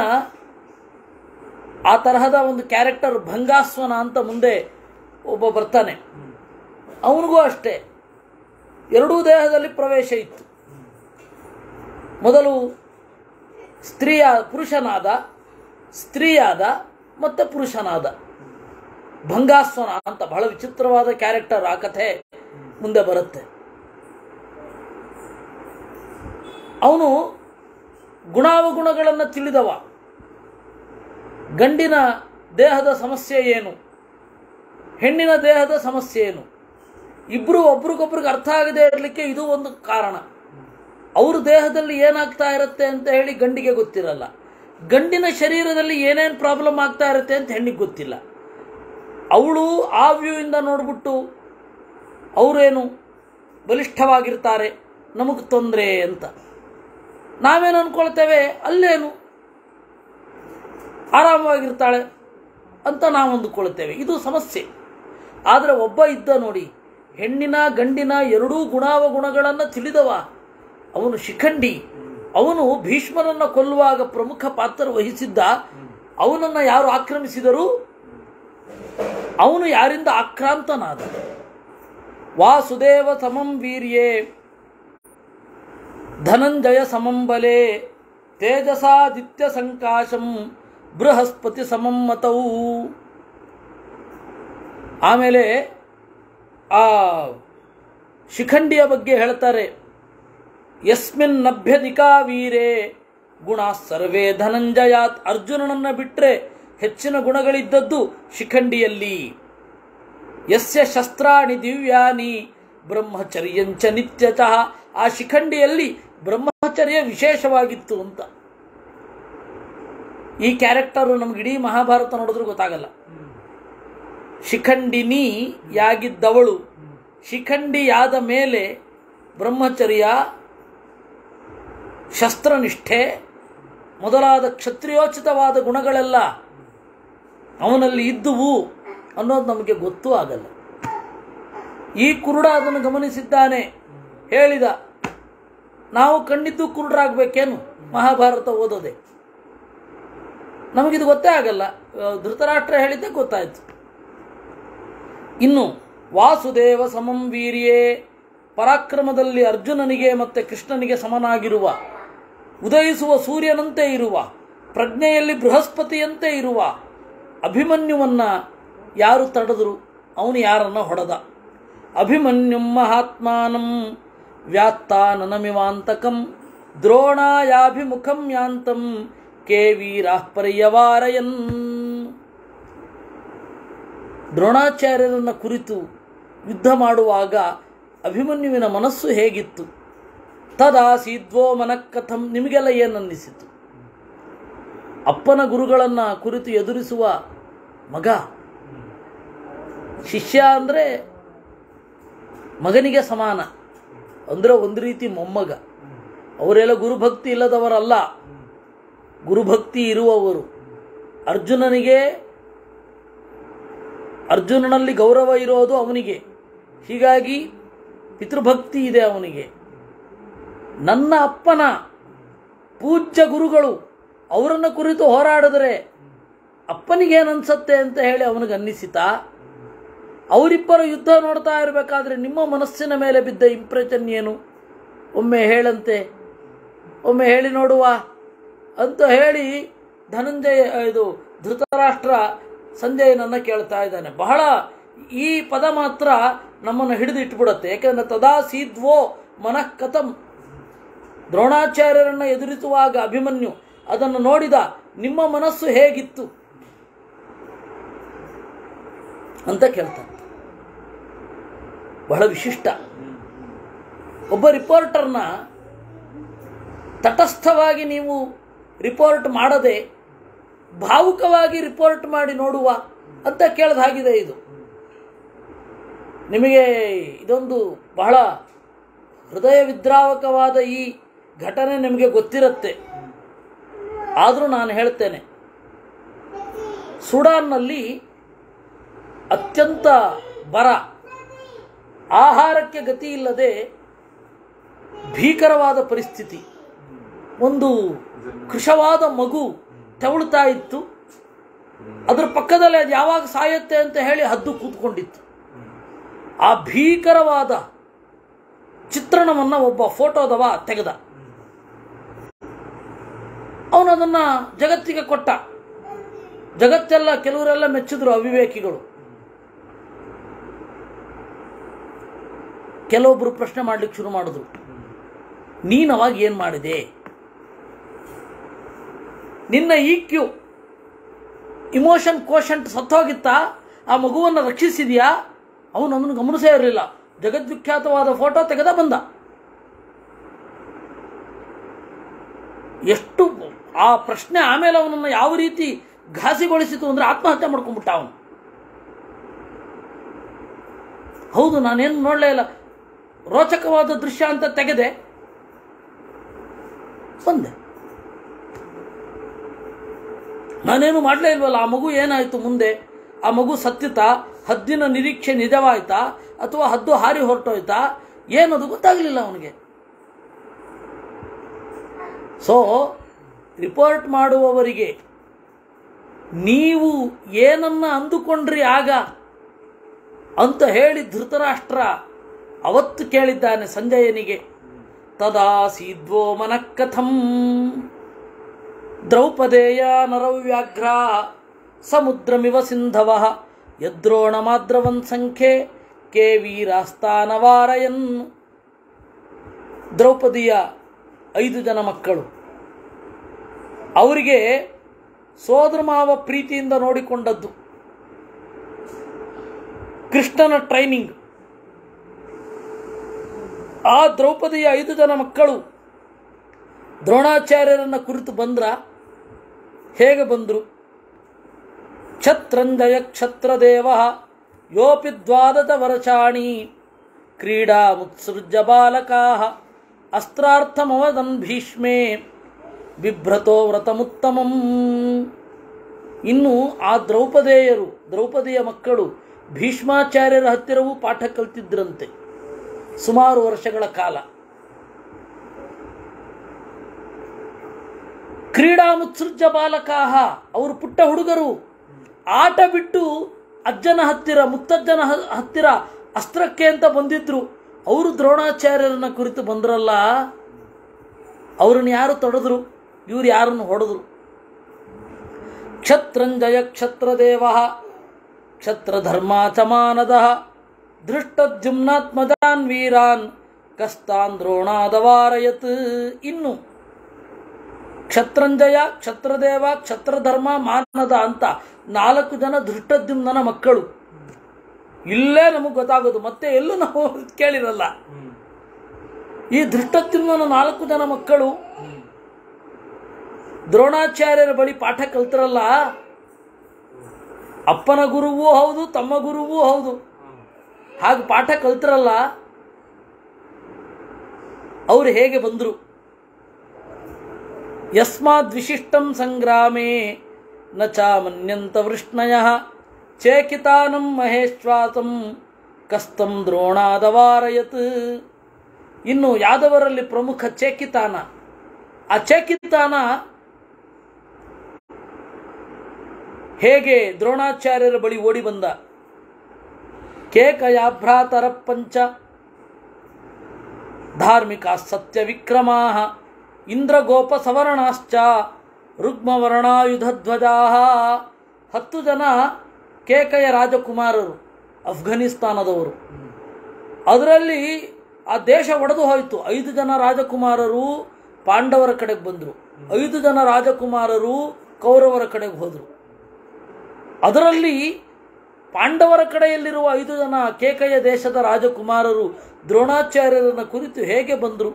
[SPEAKER 1] ಆ ತರಹದ ಒಂದು ಕ್ಯಾರೆಕ್ಟರ್ ಭಂಗಾಸ್ವನ ಅಂತ ಮುಂದೆ ಒಬ್ಬ ಬರ್ತಾನೆ ಅವನಿಗೂ ಅಷ್ಟೇ ಎರಡೂ ದೇಹದಲ್ಲಿ ಪ್ರವೇಶ ಇತ್ತು ಮೊದಲು ಸ್ತ್ರೀಯ ಪುರುಷನಾದ ಸ್ತ್ರೀಯಾದ ಮತ್ತು ಪುರುಷನಾದ ಭಂಗಾಸ್ವನ ಅಂತ ಬಹಳ ವಿಚಿತ್ರವಾದ ಕ್ಯಾರೆಕ್ಟರ್ ಆ ಕಥೆ ಮುಂದೆ ಬರುತ್ತೆ ಅವನು ಗುಣಾವಗುಣಗಳನ್ನು ತಿಳಿದವ ಗಂಡಿನ ದೇಹದ ಸಮಸ್ಯೆ ಏನು ಹೆಣ್ಣಿನ ದೇಹದ ಸಮಸ್ಯೆ ಏನು ಇಬ್ಬರು ಒಬ್ರಿಗೊಬ್ರಿಗೆ ಅರ್ಥ ಆಗದೆ ಇರಲಿಕ್ಕೆ ಇದು ಒಂದು ಕಾರಣ ಅವ್ರ ದೇಹದಲ್ಲಿ ಏನಾಗ್ತಾ ಇರುತ್ತೆ ಅಂತ ಹೇಳಿ ಗಂಡಿಗೆ ಗೊತ್ತಿರಲ್ಲ ಗಂಡಿನ ಶರೀರದಲ್ಲಿ ಏನೇನು ಪ್ರಾಬ್ಲಮ್ ಆಗ್ತಾ ಇರುತ್ತೆ ಅಂತ ಹೆಣ್ಣಿಗೆ ಗೊತ್ತಿಲ್ಲ ಅವಳು ಆ ವ್ಯೂ ಇಂದ ನೋಡ್ಬಿಟ್ಟು ಅವರೇನು ಬಲಿಷ್ಠವಾಗಿರ್ತಾರೆ ನಮಗೆ ತೊಂದರೆ ಅಂತ ನಾವೇನು ಅನ್ಕೊಳ್ತೇವೆ ಅಲ್ಲೇನು ಆರಾಮವಾಗಿರ್ತಾಳೆ ಅಂತ ನಾವು ಅಂದುಕೊಳ್ತೇವೆ ಇದು ಸಮಸ್ಯೆ ಆದರೆ ಒಬ್ಬ ಇದ್ದ ನೋಡಿ ಹೆಣ್ಣಿನ ಗಂಡಿನ ಎರಡೂ ಗುಣಾವಗುಣಗಳನ್ನು ತಿಳಿದವ ಅವನು ಶಿಖಂಡಿ ಅವನು ಭೀಷ್ಮರನ್ನು ಕೊಲ್ಲುವಾಗ ಪ್ರಮುಖ ಪಾತ್ರ ವಹಿಸಿದ್ದ ಅವನನ್ನು ಯಾರು ಆಕ್ರಮಿಸಿದರು ಅವನು ಯಾರಿಂದ ಆಕ್ರಾಂತನಾದ ವಾಸುದೇವ ಸಮಂ ವೀರ್ಯೇ ಧನಂಜಯ ಸಮಂ ಬಲೆ ತೇಜಸಾದಿತ್ಯ ಸಂಕಾಶಂ ಬೃಹಸ್ಪತಿ ಸಮಂ ಮತವು ಆಮೇಲೆ ಆ ಶಿಖಂಡಿಯ ಬಗ್ಗೆ ಹೇಳ್ತಾರೆ ಯಸ್ಮಿನ್ ನಭ್ಯಧಿಕಾ ವೀರೇ ಗುಣ ಸರ್ವೇ ಧನಂಜಯಾತ್ ಅರ್ಜುನನನ್ನ ಬಿಟ್ಟರೆ ಹೆಚ್ಚಿನ ಗುಣಗಳಿದ್ದದ್ದು ಶಿಖಂಡಿಯಲ್ಲಿ ಯಸ್ಯ ಶಸ್ತ್ರಾಣಿ ದಿವ್ಯಾನಿ ಬ್ರಹ್ಮಚರ್ಯಂಚ ನಿತ್ಯತಃ ಆ ಶಿಖಂಡಿಯಲ್ಲಿ ಬ್ರಹ್ಮಚರ್ಯ ವಿಶೇಷವಾಗಿತ್ತು ಅಂತ ಈ ಕ್ಯಾರೆಕ್ಟರ್ ನಮ್ಗೆ ಇಡೀ ಮಹಾಭಾರತ ನೋಡಿದ್ರೂ ಗೊತ್ತಾಗಲ್ಲ ಶಿಖಂಡಿನಿ ಯಾಗಿದ್ದವಳು ಶಿಖಂಡಿಯಾದ ಮೇಲೆ ಬ್ರಹ್ಮಚರ್ಯ ಶಸ್ತ್ರನಿಷ್ಠೆ ಮೊದಲಾದ ಕ್ಷತ್ರಿಯೋಚಿತವಾದ ಗುಣಗಳೆಲ್ಲ ಅವನಲ್ಲಿ ಇದ್ದುವು ಅನ್ನೋದು ನಮಗೆ ಗೊತ್ತೂ ಆಗಲ್ಲ ಈ ಕುರುಡ ಅದನ್ನು ಗಮನಿಸಿದ್ದಾನೆ ಹೇಳಿದ ನಾವು ಕಂಡಿದ್ದು ಕುರುಡರಾಗಬೇಕೇನು ಮಹಾಭಾರತ ಓದೋದೆ ನಮಗಿದು ಗೊತ್ತೇ ಆಗಲ್ಲ ಧೃತರಾಷ್ಟ್ರ ಹೇಳಿದ್ದೆ ಗೊತ್ತಾಯ್ತು ಇನ್ನು ವಾಸುದೇವ ಸಮಂ ವೀರ್ಯೇ ಪರಾಕ್ರಮದಲ್ಲಿ ಅರ್ಜುನನಿಗೆ ಮತ್ತು ಕೃಷ್ಣನಿಗೆ ಸಮನಾಗಿರುವ ಉದಯಿಸುವ ಸೂರ್ಯನಂತೆ ಇರುವ ಪ್ರಜ್ಞೆಯಲ್ಲಿ ಬೃಹಸ್ಪತಿಯಂತೆ ಇರುವ ಅಭಿಮನ್ಯುವನ್ನ ಯಾರು ತಡೆದರು ಅವನು ಯಾರನ್ನ ಹೊಡೆದ ಅಭಿಮನ್ಯುಂ ಮಹಾತ್ಮಾನಂ ವ್ಯಾತ್ತಾನನಮಿವಾಂತಕಂ ದ್ರೋಣಾಯಾಭಿಮುಖಂ ಯಾಂತಂ ಕೆ ವೀರಾ ಪರ್ಯವಾರಯನ್ ದ್ರೋಣಾಚಾರ್ಯರನ್ನ ಕುರಿತು ಯುದ್ಧ ಮಾಡುವಾಗ ಅಭಿಮನ್ಯುವಿನ ಮನಸ್ಸು ಹೇಗಿತ್ತು ತದಾಸೀದ್ವೋ ಮನಕ್ಕಥಂ ನಿಮಗೆಲ್ಲ ಏನು ಅನ್ನಿಸಿತು ಅಪ್ಪನ ಗುರುಗಳನ್ನು ಕುರಿತು ಎದುರಿಸುವ ಮಗ ಶಿಷ್ಯ ಅಂದರೆ ಮಗನಿಗೆ ಸಮಾನ ಅಂದರೆ ಒಂದು ರೀತಿ ಮೊಮ್ಮಗ ಅವರೆಲ್ಲ ಗುರುಭಕ್ತಿ ಇಲ್ಲದವರಲ್ಲ ಗುರುಭಕ್ತಿ ಇರುವವರು ಅರ್ಜುನನಿಗೆ ಅರ್ಜುನನಲ್ಲಿ ಗೌರವ ಇರೋದು ಅವನಿಗೆ ಹೀಗಾಗಿ ಪಿತೃಭಕ್ತಿ ಇದೆ ಅವನಿಗೆ ನನ್ನ ಅಪ್ಪನ ಪೂಜ್ಯ ಗುರುಗಳು ಅವರನ್ನು ಕುರಿತು ಹೋರಾಡಿದ್ರೆ ಅಪ್ಪನಿಗೇನನ್ಸತ್ತೆ ಅಂತ ಹೇಳಿ ಅವನಿಗೆ ಅನ್ನಿಸಿತಾ ಅವರಿಬ್ಬರು ಯುದ್ಧ ನೋಡ್ತಾ ಇರಬೇಕಾದ್ರೆ ನಿಮ್ಮ ಮನಸ್ಸಿನ ಮೇಲೆ ಬಿದ್ದ ಇಂಪ್ರೆಷನ್ ಏನು ಒಮ್ಮೆ ಹೇಳಂತೆ ಒಮ್ಮೆ ಹೇಳಿ ನೋಡುವ ಅಂತ ಹೇಳಿ ಧನಂಜಯ ಇದು ಧೃತರಾಷ್ಟ್ರ ಸಂಜಯನನ್ನು ಕೇಳ್ತಾ ಇದ್ದಾನೆ ಬಹಳ ಈ ಪದ ಮಾತ್ರ ನಮ್ಮನ್ನು ಹಿಡಿದು ಇಟ್ಬಿಡುತ್ತೆ ಯಾಕೆಂದ್ರೆ ತದಾ ಸೀದ್ವೋ ಮನಃ ಕಥಂ ದ್ರೋಣಾಚಾರ್ಯರನ್ನು ಎದುರಿಸುವಾಗ ಅಭಿಮನ್ಯು ಅದನ್ನು ನೋಡಿದ ನಿಮ್ಮ ಮನಸ್ಸು ಹೇಗಿತ್ತು ಅಂತ ಕೇಳ್ತಾನೆ ಬಹಳ ವಿಶಿಷ್ಟ ಒಬ್ಬ ರಿಪೋರ್ಟರ್ನ ತಟಸ್ಥವಾಗಿ ನೀವು ರಿಪೋರ್ಟ್ ಮಾಡದೆ ಭಾವುಕವಾಗಿ ರಿಪೋರ್ಟ್ ಮಾಡಿ ನೋಡುವ ಅಂತ ಕೇಳ್ದ ಹಾಗಿದೆ ಇದು ನಿಮಗೆ ಇದೊಂದು ಬಹಳ ಹೃದಯ ವಿದ್ರಾವಕವಾದ ಈ ಘಟನೆ ನಿಮಗೆ ಗೊತ್ತಿರುತ್ತೆ ಆದರೂ ನಾನು ಹೇಳ್ತೇನೆ ಸುಡಾನ್ನಲ್ಲಿ ಅತ್ಯಂತ ಬರ ಆಹಾರಕ್ಕೆ ಗತಿ ಇಲ್ಲದೆ ಭೀಕರವಾದ ಪರಿಸ್ಥಿತಿ ಒಂದು ಕೃಶವಾದ ಮಗು ತೆವಳುತ್ತಾ ಇತ್ತು ಅದರ ಪಕ್ಕದಲ್ಲಿ ಅದು ಯಾವಾಗ ಸಾಯುತ್ತೆ ಅಂತ ಹೇಳಿ ಹದ್ದು ಕೂತ್ಕೊಂಡಿತ್ತು ಆ ಭೀಕರವಾದ ಚಿತ್ರಣವನ್ನು ಒಬ್ಬ ಫೋಟೋದವ ತೆಗೆದ ಅವನು ಅದನ್ನ ಜಗತ್ತಿಗೆ ಕೊಟ್ಟ ಜಗತ್ತೆಲ್ಲ ಕೆಲವರೆಲ್ಲ ಮೆಚ್ಚಿದ್ರು ಅವಿವೇಕಿಗಳು ಕೆಲವೊಬ್ರು ಪ್ರಶ್ನೆ ಮಾಡ್ಲಿಕ್ಕೆ ಶುರು ಮಾಡಿದ್ರು ನೀನು ಅವಾಗ ಏನು ಮಾಡಿದೆ ನಿನ್ನ ಇ ಕ್ಯೂ ಇಮೋಷನ್ ಕೋಶಂಟ್ ಸತ್ತೋಗಿತ್ತಾ ಆ ಮಗುವನ್ನು ರಕ್ಷಿಸಿದ್ಯಾ ಅವನು ಅದನ್ನು ಗಮನಿಸೇ ಇರಲಿಲ್ಲ ಜಗದ್ವಿಖ್ಯಾತವಾದ ಫೋಟೋ ತೆಗೆದ ಬಂದ ಎಷ್ಟು ಆ ಪ್ರಶ್ನೆ ಆಮೇಲೆ ಅವನನ್ನು ಯಾವ ರೀತಿ ಘಾಸಿಗೊಳಿಸಿತು ಅಂದ್ರೆ ಆತ್ಮಹತ್ಯೆ ಮಾಡ್ಕೊಂಡ್ಬಿಟ್ಟ ಅವನು ಹೌದು ನಾನೇನು ನೋಡಲೇ ಇಲ್ಲ ರೋಚಕವಾದ ದೃಶ್ಯ ಅಂತ ತೆಗೆದೆ ಬಂದೆ ನಾನೇನು ಮಾಡಲೇ ಇಲ್ವಲ್ಲ ಆ ಮಗು ಏನಾಯಿತು ಮುಂದೆ ಆ ಮಗು ಸತ್ತಿತಾ ಹದ್ದಿನ ನಿರೀಕ್ಷೆ ನಿಜವಾಯ್ತಾ ಅಥವಾ ಹದ್ದು ಹಾರಿ ಹೊರಟೋಯ್ತಾ ಏನದು ಗೊತ್ತಾಗಲಿಲ್ಲ ಅವನಿಗೆ ಸೊ ರಿಪೋರ್ಟ್ ಮಾಡುವವರಿಗೆ ನೀವು ಏನನ್ನ ಅಂದುಕೊಂಡ್ರಿ ಆಗ ಅಂತ ಹೇಳಿ ಧೃತರಾಷ್ಟ್ರ ಅವತ್ತು ಕೇಳಿದ್ದಾನೆ ಸಂಜಯನಿಗೆ ತದಾ ಸೀದ್ವೋ ಮನಃಕಥಂ ದ್ರೌಪದೇಯ ನರವ್ಯಾಘ್ರ ಸಮುದ್ರಮಿವ ಸಿಂಧವ ಯದ್ರೋಣಮಾದ್ರವನ್ ಸಂಖ್ಯೆ ಕೆ ವೀರಾಸ್ತಾನವಾರಯನ್ ದ್ರೌಪದಿಯ ಐದು ಜನ ಮಕ್ಕಳು ಅವರಿಗೆ ಸೋದರ ಮಾವ ಪ್ರೀತಿಯಿಂದ ನೋಡಿಕೊಂಡದ್ದು ಕೃಷ್ಣನ ಟ್ರೈನಿಂಗ್ ಆ ದ್ರೌಪದಿಯ ಐದು ಜನ ಮಕ್ಕಳು ದ್ರೋಣಾಚಾರ್ಯರನ್ನ ಕುರಿತು ಬಂದ್ರ ಹೇಗೆ ಬಂದರು ಕ್ಷತ್ರಂಜಯ ಕ್ಷತ್ರದೇವ ಯೋಪಿ ದ್ವಾದಶ ವರಚಾಣಿ ಕ್ರೀಡಾ ಮುತ್ಸೃಜ್ಯ ಬಾಲಕಾ ಅಸ್ತ್ರಾರ್ಥಮವದನ್ ಭೀಷ್ಮೆ ಬಿಭ್ರತೋ ವ್ರತಮುತ್ತಮಂ ಇನ್ನು ಆ ದ್ರೌಪದೇಯರು ದ್ರೌಪದಿಯ ಮಕ್ಕಳು ಭೀಷ್ಮಾಚಾರ್ಯರ ಹತ್ತಿರವೂ ಪಾಠ ಕಲ್ತಿದ್ರಂತೆ ಸುಮಾರು ವರ್ಷಗಳ ಕಾಲ ಕ್ರೀಡಾ ಮುತ್ಸೃಜ್ಯ ಬಾಲಕಾಹ ಅವರು ಪುಟ್ಟ ಹುಡುಗರು ಆಟ ಬಿಟ್ಟು ಅಜ್ಜನ ಹತ್ತಿರ ಮುತ್ತಜ್ಜನ ಹ- ಹತ್ತಿರ ಅಸ್ತ್ರಕ್ಕೆ ಅಂತ ಬಂದಿದ್ರು ಅವರು ದ್ರೋಣಾಚಾರ್ಯರನ್ನ ಕುರಿತು ಬಂದ್ರಲ್ಲ ಅವ್ರನ್ನ ಯಾರು ತೊಡೆದ್ರು ಇವ್ರು ಯಾರನ್ನು ಹೊಡೆದ್ರು ಕ್ಷತ್ರಂಜಯ ಕ್ಷತ್ರದೇವ ಕ್ಷತ್ರಧರ್ಮಾಚಮಾನದ ದೃಷ್ಟದ್ಯುಮ್ನಾತ್ಮಜಾನ್ ವೀರಾನ್ ಕಸ್ತಾನ್ ದ್ರೋಣಾದವಾರಯತ್ ಇನ್ನು ಕ್ಷತ್ರಂಜಯ ಕ್ಷತ್ರದೇವ ಕ್ಷತ್ರಧರ್ಮ ಮಾನದ ಅಂತ ನಾಲ್ಕು ಜನ ಧೃಷ್ಟದ್ಯುಮ್ನ ಮಕ್ಕಳು ಇಲ್ಲೇ ನಮಗೆ ಗೊತ್ತಾಗೋದು ಮತ್ತೆ ಎಲ್ಲೂ ನಾವು ಕೇಳಿರಲ್ಲ ಈ ಧೃಷ್ಟದ್ಯುಮ್ನ ನಾಲ್ಕು ಜನ ಮಕ್ಕಳು ದ್ರೋಣಾಚಾರ್ಯರ ಬಳಿ ಪಾಠ ಕಲ್ತರಲ್ಲ ಅಪ್ಪನ ಗುರುವೂ ಹೌದು ತಮ್ಮ ಗುರುವೂ ಹೌದು ಹಾಗೆ ಪಾಠ ಕಲ್ತರಲ್ಲ ಅವರು ಹೇಗೆ ಬಂದರು ಯಸ್ಮಾದ್ ವಿಶಿಷ್ಟಂ ಸಂಗ್ರಾಮೇ ನ ಚಾಮನ್ಯಂತ ವೃಷ್ಣಯ ಚೇಕಿತಾನಂ ಮಹೇಶ್ವಾಸಂ ಕಸ್ತಂ ದ್ರೋಣಾದವಾರಯತ್ ಇನ್ನು ಯಾದವರಲ್ಲಿ ಪ್ರಮುಖ ಚೇಕಿತಾನ ಆ ಚೇಕಿತಾನ ಹೇಗೆ ದ್ರೋಣಾಚಾರ್ಯರ ಬಳಿ ಓಡಿ ಬಂದ ಕೇಕಯಾಭ್ರಾತರ ಪಂಚ ಧಾರ್ಮಿಕ ಸತ್ಯ ವಿಕ್ರಮಾ ಇಂದ್ರಗೋಪ ಸವರ್ಣಾಶ್ಚ ರುಗ್ಮವರ್ಣಾಯುಧಧ್ವಜಾ ಹತ್ತು ಜನ ಕೇಕಯ ರಾಜಕುಮಾರರು ಅಫ್ಘಾನಿಸ್ತಾನದವರು ಅದರಲ್ಲಿ ಆ ದೇಶ ಒಡೆದು ಹೋಯಿತು ಐದು ಜನ ರಾಜಕುಮಾರರು ಪಾಂಡವರ ಕಡೆಗೆ ಬಂದರು ಐದು ಜನ ರಾಜಕುಮಾರರು ಕೌರವರ ಕಡೆಗೆ ಹೋದರು ಅದರಲ್ಲಿ ಪಾಂಡವರ ಕಡೆಯಲ್ಲಿರುವ ಐದು ಜನ ಕೇಕಯ ದೇಶದ ರಾಜಕುಮಾರರು ದ್ರೋಣಾಚಾರ್ಯರನ್ನ ಕುರಿತು ಹೇಗೆ ಬಂದರು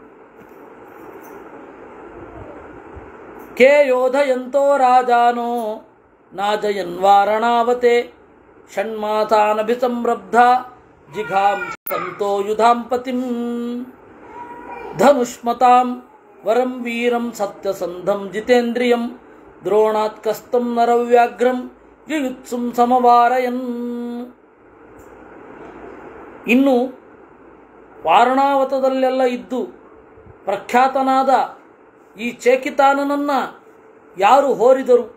[SPEAKER 1] ಕೇ ಯೋಧಯಂತೋ ರಾಜಾನೋ ನಾಜಯನ್ವಾರಣಾವತೆ ಷಣ್ಮಾಸಾನಭಿಸಂರಬ್ಧ ಜಿಘಾಂ ಸಂತೋ ಯುಧಾಂ ಪತಿಂ ಧನುಷ್ಮತಾಂ ವರಂ ವೀರಂ ಸತ್ಯಸಂಧಂ ಜಿತೇಂದ್ರಿಯಂ ದ್ರೋಣಾತ್ ಕಸ್ತಂ ನರವ್ಯಾಘ್ರಂ ಯುಯುತ್ಸುಂ ಸಮವಾರಯನ್ ಇನ್ನು ವಾರಣಾವತದಲ್ಲೆಲ್ಲ ಇದ್ದು ಪ್ರಖ್ಯಾತನಾದ ಈ ಚೇಕಿತಾನನನ್ನ ಯಾರು ಹೋರಿದರು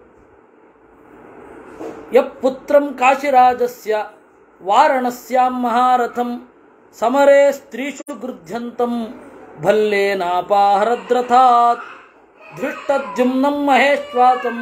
[SPEAKER 1] ಯಪುತ್ರಂ ಕಾಶಿರಾಜಸ್ಯ ವಾರಣಸ್ಯಾಂ ಮಹಾರಥಂ ಸಮರೇ ಸ್ತ್ರೀಷು ಗೃಧ್ಯಂತಂ ಭಲ್ಲೇನಾಪಾಹರದ್ರಥಾತ್ ಧೃಷ್ಟದ್ಯುಮ್ನಂ ಮಹೇಶ್ವಾತಂ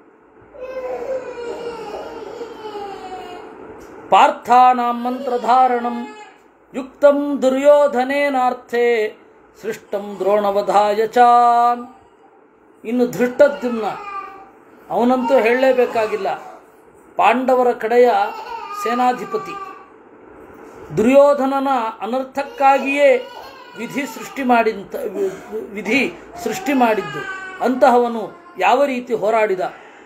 [SPEAKER 1] ಪಾರ್ಥಾನಾಂ ಮಂತ್ರಧಾರಣಂ ಯುಕ್ತಂ ದುರ್ಯೋಧನೇನಾರ್ಥೇ ಸೃಷ್ಟಂ ದ್ರೋಣವಧಾಯ ಚ ಇನ್ನು ಧೃಷ್ಟದ್ಯುಮ್ನ ಅವನಂತೂ ಹೇಳಲೇಬೇಕಾಗಿಲ್ಲ ಪಾಂಡವರ ಕಡೆಯ ಸೇನಾಧಿಪತಿ ದುರ್ಯೋಧನನ ಅನರ್ಥಕ್ಕಾಗಿಯೇ ವಿಧಿ ಸೃಷ್ಟಿ ಮಾಡಿಂತ ವಿಧಿ ಸೃಷ್ಟಿ ಮಾಡಿದ್ದು ಅಂತಹವನು ಯಾವ ರೀತಿ ಹೋರಾಡಿದ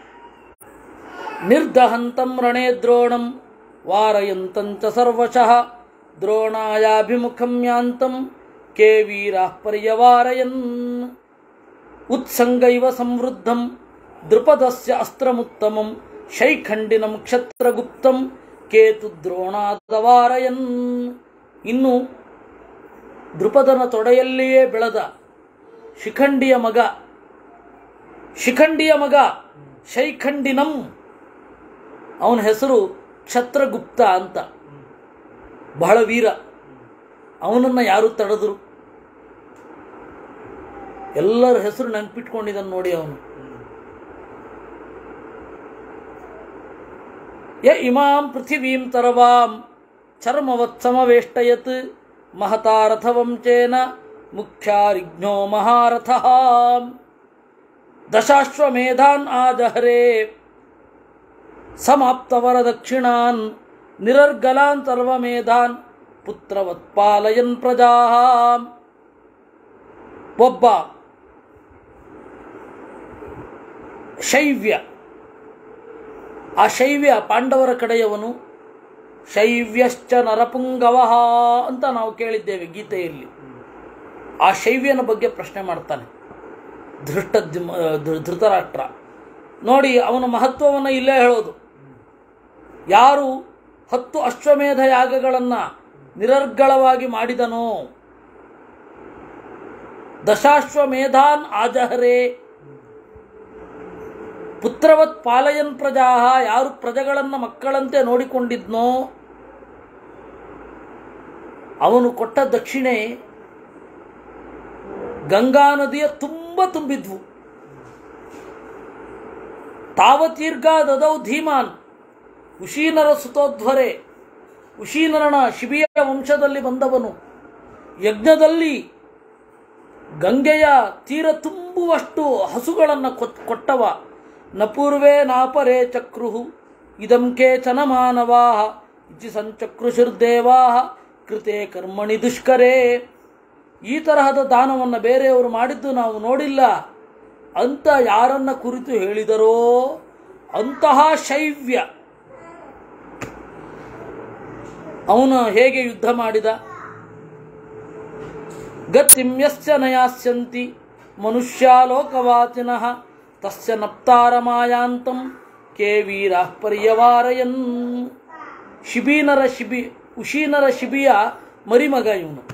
[SPEAKER 1] ನಿರ್ದಹಂತಂ ರಣೇ ದ್ರೋಣಂ ವಾರಯಂತಂಚ ಸರ್ವಶಃ ದ್ರೋಣಾಯಾಭಿಮುಖಂ ಯಾಂತಂ ಕೇ ವೀರಾ ಪರ್ಯವಾರಯನ್ ಉತ್ಸಂಗೈವ ಸಂವೃದ್ಧಂ ದೃಪದಸ್ಯ ಅಸ್ತ್ರಮುತ್ತಮಂ ಶೈಖಂಡಿನಂ ಕ್ಷತ್ರಗುಪ್ತಂ ಕೇತು ದ್ರೋಣಾದವಾರಯನ್ ಇನ್ನು ದೃಪದನ ತೊಡೆಯಲ್ಲಿಯೇ ಬೆಳೆದ ಶಿಖಂಡಿಯ ಮಗ ಶಿಖಂಡಿಯ ಮಗ ಶೈಖಂಡಿನಂ ಅವನ ಹೆಸರು ಕ್ಷತ್ರಗುಪ್ತ ಅಂತ ಬಹಳ ವೀರ ಅವನನ್ನ ಯಾರು ತಡೆದರು ಎಲ್ಲರ ಹೆಸರು ನೆನ್ಪಿಟ್ಕೊಂಡಿದ್ದಾನೆ ನೋಡಿ ಅವನು ಯ ಇಮಾಂ ಪೃಥಿವೀಂ ತರವಾಂ ಚರ್ಮವತ್ ಸಮವೇಷ್ಟಯತ್ ಮಹತಾರಥವಂಚೇನ ಮುಖ್ಯಾರಿಜ್ಞೋ ಮಹಾರಥಃ ದಶಾಶ್ವಮೇಧಾನ್ ಆದಹರೆ ಸಮಾಪ್ತವರ ದಕ್ಷಿಣಾನ್ ನಿರರ್ಗಲಾನ್ ಸರ್ವಮೇಧಾನ್ ಪುತ್ರವತ್ ಪಾಲಯನ್ ಪ್ರಜಾ ಒಬ್ಬ ಶೈವ್ಯ ಆ ಶೈವ್ಯ ಪಾಂಡವರ ಕಡೆಯವನು ಶೈವ್ಯಶ್ಚ ನರಪುಂಗವ ಅಂತ ನಾವು ಕೇಳಿದ್ದೇವೆ ಗೀತೆಯಲ್ಲಿ ಆ ಶೈವ್ಯನ ಬಗ್ಗೆ ಪ್ರಶ್ನೆ ಮಾಡ್ತಾನೆ ಧೃಷ್ಟ ಧೃತರಾಷ್ಟ್ರ ನೋಡಿ ಅವನ ಮಹತ್ವವನ್ನು ಇಲ್ಲೇ ಹೇಳೋದು ಯಾರು ಹತ್ತು ಅಶ್ವಮೇಧ ಯಾಗಗಳನ್ನು ನಿರರ್ಗಳವಾಗಿ ಮಾಡಿದನೋ ದಶಾಶ್ವಮೇಧಾನ್ ಆಜಹರೆ ಪುತ್ರವತ್ ಪಾಲಯನ್ ಪ್ರಜಾ ಯಾರು ಪ್ರಜೆಗಳನ್ನು ಮಕ್ಕಳಂತೆ ನೋಡಿಕೊಂಡಿದ್ನೋ ಅವನು ಕೊಟ್ಟ ದಕ್ಷಿಣೆ ಗಂಗಾ ನದಿಯ ತುಂಬ ತುಂಬಿದ್ವು ತಾವತೀರ್ಘ ದದೌ ಧೀಮಾನ್ ಉಶೀನರ ಸುತೋಧ್ವರೆ ಉಶೀನರನ ಶಿಬಿಯ ವಂಶದಲ್ಲಿ ಬಂದವನು ಯಜ್ಞದಲ್ಲಿ ಗಂಗೆಯ ತೀರ ತುಂಬುವಷ್ಟು ಹಸುಗಳನ್ನು ಕೊಟ್ಟವ ನ ಪೂರ್ವೇ ನಾಪರೇ ಚಕ್ರುಹು ಇದಂ ಕೇಚನ ಮಾನವಾ ಇತಿ ಸಂಚಕ್ರುಷುರ್ದೇವಾ ಕೃತೆ ಕರ್ಮಣಿ ದುಷ್ಕರೇ ಈ ತರಹದ ದಾನವನ್ನು ಬೇರೆಯವರು ಮಾಡಿದ್ದು ನಾವು ನೋಡಿಲ್ಲ ಅಂತ ಯಾರನ್ನ ಕುರಿತು ಹೇಳಿದರೋ ಅಂತಹ ಶೈವ್ಯ ಅವನು ಹೇಗೆ ಯುದ್ಧ ಮಾಡಿದ ಗತಿಮ್ಯಸ್ಯ ನಯಾಸ್ಯಂತಿ ಮನುಷ್ಯಾಲೋಕವಾಚಿನಃ ತಸ್ಯ ನಪ್ತಾರಮಾಯಾಂತಂ ಕೇ ವೀರ ಪರ್ಯವಾರಯನ್ ಶಿಬೀನರ ಶಿಬಿ ಉಶೀನರ ಶಿಬಿಯ ಮರಿಮಗ ಇವನು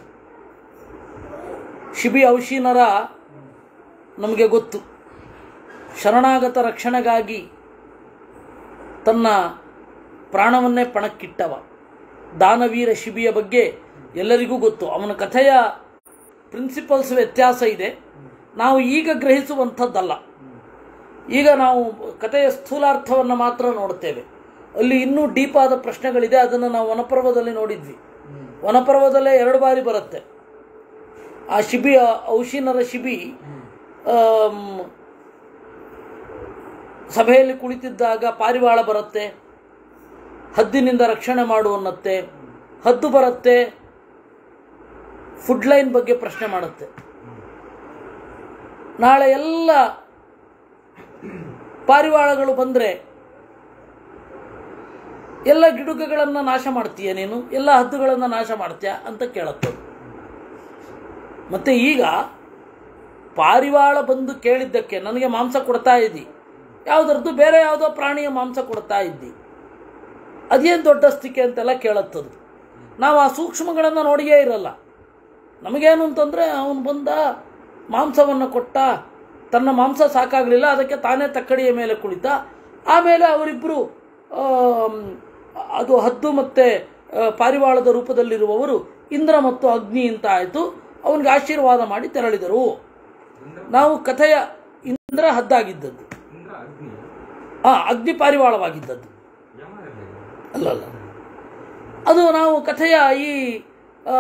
[SPEAKER 1] ಶಿಬಿ ಔಶೀನರ ನಮಗೆ ಗೊತ್ತು ಶರಣಾಗತ ರಕ್ಷಣೆಗಾಗಿ ತನ್ನ ಪ್ರಾಣವನ್ನೇ ಪಣಕ್ಕಿಟ್ಟವ ದಾನವೀರ ಶಿಬಿಯ ಬಗ್ಗೆ ಎಲ್ಲರಿಗೂ ಗೊತ್ತು ಅವನ ಕಥೆಯ ಪ್ರಿನ್ಸಿಪಲ್ಸ್ ವ್ಯತ್ಯಾಸ ಇದೆ ನಾವು ಈಗ ಗ್ರಹಿಸುವಂಥದ್ದಲ್ಲ ಈಗ ನಾವು ಕಥೆಯ ಸ್ಥೂಲಾರ್ಥವನ್ನು ಮಾತ್ರ ನೋಡ್ತೇವೆ ಅಲ್ಲಿ ಇನ್ನೂ ಡೀಪ್ ಆದ ಪ್ರಶ್ನೆಗಳಿದೆ ಅದನ್ನು ನಾವು ವನಪರ್ವದಲ್ಲಿ ನೋಡಿದ್ವಿ ವನಪರ್ವದಲ್ಲೇ ಎರಡು ಬಾರಿ ಬರುತ್ತೆ ಆ ಶಿಬಿಯ ಔಷಿನರ ಶಿಬಿ ಆಮ್, ಸಭೆಯಲ್ಲಿ ಕುಳಿತಿದ್ದಾಗ ಪಾರಿವಾಳ ಬರುತ್ತೆ ಹದ್ದಿನಿಂದ ರಕ್ಷಣೆ ಮಾಡು ಅನ್ನತ್ತೆ ಹದ್ದು ಬರುತ್ತೆ ಫುಡ್ ಲೈನ್ ಬಗ್ಗೆ ಪ್ರಶ್ನೆ ಮಾಡುತ್ತೆ ನಾಳೆ ಎಲ್ಲ ಪಾರಿವಾಳಗಳು ಬಂದರೆ ಎಲ್ಲ ಗಿಡುಗಗಳನ್ನು ನಾಶ ಮಾಡ್ತೀಯ ನೀನು ಎಲ್ಲ ಹದ್ದುಗಳನ್ನು ನಾಶ ಮಾಡ್ತೀಯ ಅಂತ ಕೇಳುತ್ತೆ ಮತ್ತೆ ಈಗ ಪಾರಿವಾಳ ಬಂದು ಕೇಳಿದ್ದಕ್ಕೆ ನನಗೆ ಮಾಂಸ ಕೊಡ್ತಾ ಇದ್ದಿ ಯಾವುದರದ್ದು ಬೇರೆ ಯಾವುದೋ ಪ್ರಾಣಿಯ ಮಾಂಸ ಕೊಡ್ತಾ ಇದ್ದಿ ಅದೇನು ದೊಡ್ಡ ಸ್ಥಿಕೆ ಅಂತೆಲ್ಲ ಕೇಳುತ್ತದು ನಾವು ಆ ಸೂಕ್ಷ್ಮಗಳನ್ನು ನೋಡಿಯೇ ಇರಲ್ಲ ನಮಗೇನು ಅಂತಂದರೆ ಅವನು ಬಂದ ಮಾಂಸವನ್ನು ಕೊಟ್ಟ ತನ್ನ ಮಾಂಸ ಸಾಕಾಗಲಿಲ್ಲ ಅದಕ್ಕೆ ತಾನೇ ತಕ್ಕಡಿಯ ಮೇಲೆ ಕುಳಿತ ಆಮೇಲೆ ಅವರಿಬ್ಬರು ಅದು ಹದ್ದು ಮತ್ತು ಪಾರಿವಾಳದ ರೂಪದಲ್ಲಿರುವವರು ಇಂದ್ರ ಮತ್ತು ಅಗ್ನಿ ಅಂತ ಆಯಿತು ಅವನಿಗೆ ಆಶೀರ್ವಾದ ಮಾಡಿ ತೆರಳಿದರು ನಾವು ಕಥೆಯ ಇಂದ್ರ ಹದ್ದಾಗಿದ್ದದ್ದು
[SPEAKER 2] ಇಂದ್ರ ಅಗ್ನಿ
[SPEAKER 1] ಆ ಅಗ್ನಿ ಪಾರಿವಾಳವಾಗಿದ್ದದ್ದು
[SPEAKER 2] ಯಮ ಇರ್ಲಿಲ್ಲ.
[SPEAKER 1] ಅಲ್ಲ ಅಲ್ಲ ಅದು ನಾವು ಕಥೆಯ ಈ ಆ,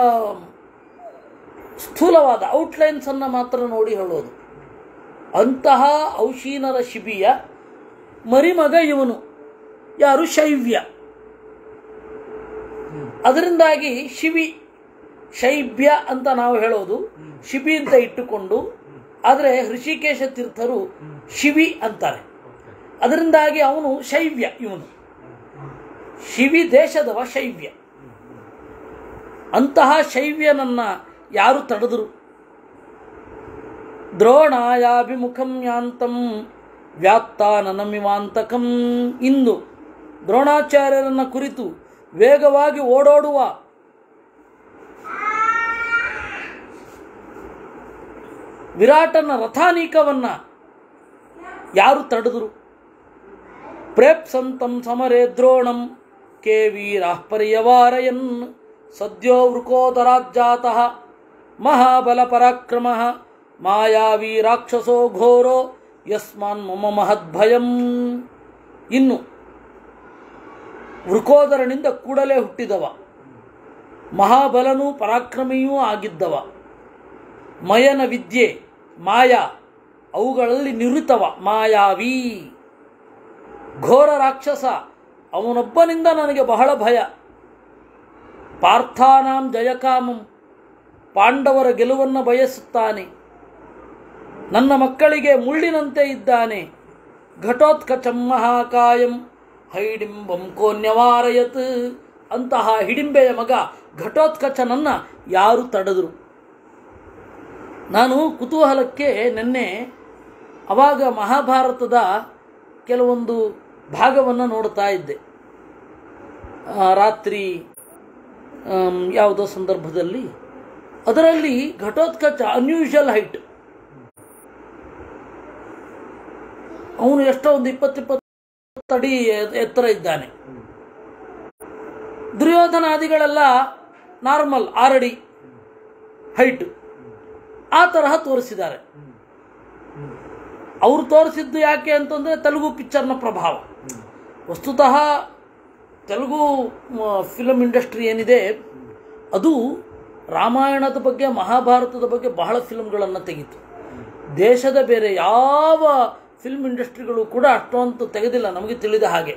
[SPEAKER 1] ಸ್ಥೂಲವಾದ ಔಟ್ಲೈನ್ಸ್ ಅನ್ನು ಮಾತ್ರ ನೋಡಿ ಹೇಳೋದು ಅಂತಹ ಔಶೀನರ ಶಿಬಿಯ ಮರಿಮಗ ಇವನು ಯಾರು ಶೈವ್ಯ ಅದರಿಂದಾಗಿ ಶಿವಿ ಶೈಬ್ಯ ಅಂತ ನಾವು ಹೇಳೋದು ಶಿಬಿ ಅಂತ ಇಟ್ಟುಕೊಂಡು ಆದರೆ ಹೃಷಿಕೇಶ ತೀರ್ಥರು ಶಿವಿ ಅಂತಾರೆ
[SPEAKER 2] ಓಕೆ
[SPEAKER 1] ಅದರಿಂದಾಗಿ ಅವನು ಶೈವ್ಯ ಇವನು ಶಿವಿ ದೇಶದವ ಶೈವ್ಯ ಅಂತಹ ಶೈವ್ಯನನ್ನ ಯಾರು ತಡೆದರು ದ್ರೋಣಾಯಾಭಿಮುಖಂ ಯಾಂತಂ ವ್ಯಾತ್ತಾನನಮಿವಾಂತಕಂ ಇಂದು ದ್ರೋಣಾಚಾರ್ಯರನ್ನ ಕುರಿತು ವೇಗವಾಗಿ ಓಡೋಡುವ ವಿರಾಟನ ರಥಾನೀಕವನ್ನ ಯಾರು ತಡೆದರು ಪ್ರೇಪ್ಸಂತಂ ಸಮರೇ ದ್ರೋಣಂ ಕೆ ವೀರಃ ಪರ್ಯವಾರಯನ್ ಸದ್ಯೋ ವೃಕೋದರಾಜ್ಜಾತಃ ಮಹಾಬಲ ಪರಾಕ್ರಮ ಮಾಯಾವಿ ರಾಕ್ಷಸೋ ಘೋರೋ ಯಸ್ಮಾನ್ ಮಮ ಮಹದ್ಭಯಂ ಇನ್ನು ವೃಕೋದರನಿಂದ ಕೂಡಲೇ ಹುಟ್ಟಿದವ ಮಹಾಬಲನೂ ಪರಾಕ್ರಮಿಯೂ ಆಗಿದ್ದವ ಮಯನ ವಿದ್ಯೆ ಮಾಯಾ ಅವುಗಳಲ್ಲಿ ನಿವೃತ್ತವ ಮಾಯಾವಿ ಘೋರ ರಾಕ್ಷಸ ಅವನೊಬ್ಬನಿಂದ ನನಗೆ ಬಹಳ ಭಯ ಪಾರ್ಥಾನಾಂ ಜಯಕಾಮಂ ಪಾಂಡವರ ಗೆಲುವನ್ನು ಬಯಸುತ್ತಾನೆ ನನ್ನ ಮಕ್ಕಳಿಗೆ ಮುಳ್ಳಿನಂತೆ ಇದ್ದಾನೆ ಘಟೋತ್ಕಚಂ ಮಹಾಕಾಯಂ ಹೈಡಿಂಬಂ ಕೋನ್ಯವಾರಯತ್ ಅಂತಹ ಹಿಡಿಂಬೆಯ ಮಗ ಘಟೋತ್ಕಚನನ್ನ ಯಾರು ತಡೆದರು ನಾನು ಕುತೂಹಲಕ್ಕೆ ನಿನ್ನೆ ಅವಾಗ ಮಹಾಭಾರತದ ಕೆಲವೊಂದು ಭಾಗವನ್ನು ನೋಡ್ತಾ ಇದ್ದೆ ಆ, ರಾತ್ರಿ ಆಮ್, ಯಾವುದೋ ಸಂದರ್ಭದಲ್ಲಿ ಅದರಲ್ಲಿ ಘಟೋತ್ಕಚ ಅನ್ಯೂಷಲ್ ಹೈಟ್ ಅವನು ಎಷ್ಟೋ ಒಂದು ಇಪ್ಪತ್ತಿಪ್ಪತ್ತು ಅಡಿ ಎ- ಎತ್ತರ ಇದ್ದಾನೆ ದುರ್ಯೋಧನಾದಿಗಳೆಲ್ಲ ನಾರ್ಮಲ್ ಆರಡಿ ಹೈಟ್ ಆ ತರಹ ತೋರಿಸಿದ್ದಾರೆ ಅವರು ತೋರಿಸಿದ್ದು ಯಾಕೆ ಅಂತಂದರೆ ತೆಲುಗು ಪಿಕ್ಚರ್ನ ಪ್ರಭಾವ ವಸ್ತುತಃ ತೆಲುಗು ಫಿಲಮ್ ಇಂಡಸ್ಟ್ರಿ ಏನಿದೆ ಅದು ರಾಮಾಯಣದ ಬಗ್ಗೆ ಮಹಾಭಾರತದ ಬಗ್ಗೆ ಬಹಳ ಫಿಲ್ಮ್ಗಳನ್ನು ತೆಗೀತು ದೇಶದ ಬೇರೆ ಯಾವ ಫಿಲ್ಮ್ ಇಂಡಸ್ಟ್ರಿಗಳು ಕೂಡ ಅಷ್ಟೊಂದು ತೆಗೆದಿಲ್ಲ ನಮಗೆ ತಿಳಿದ ಹಾಗೆ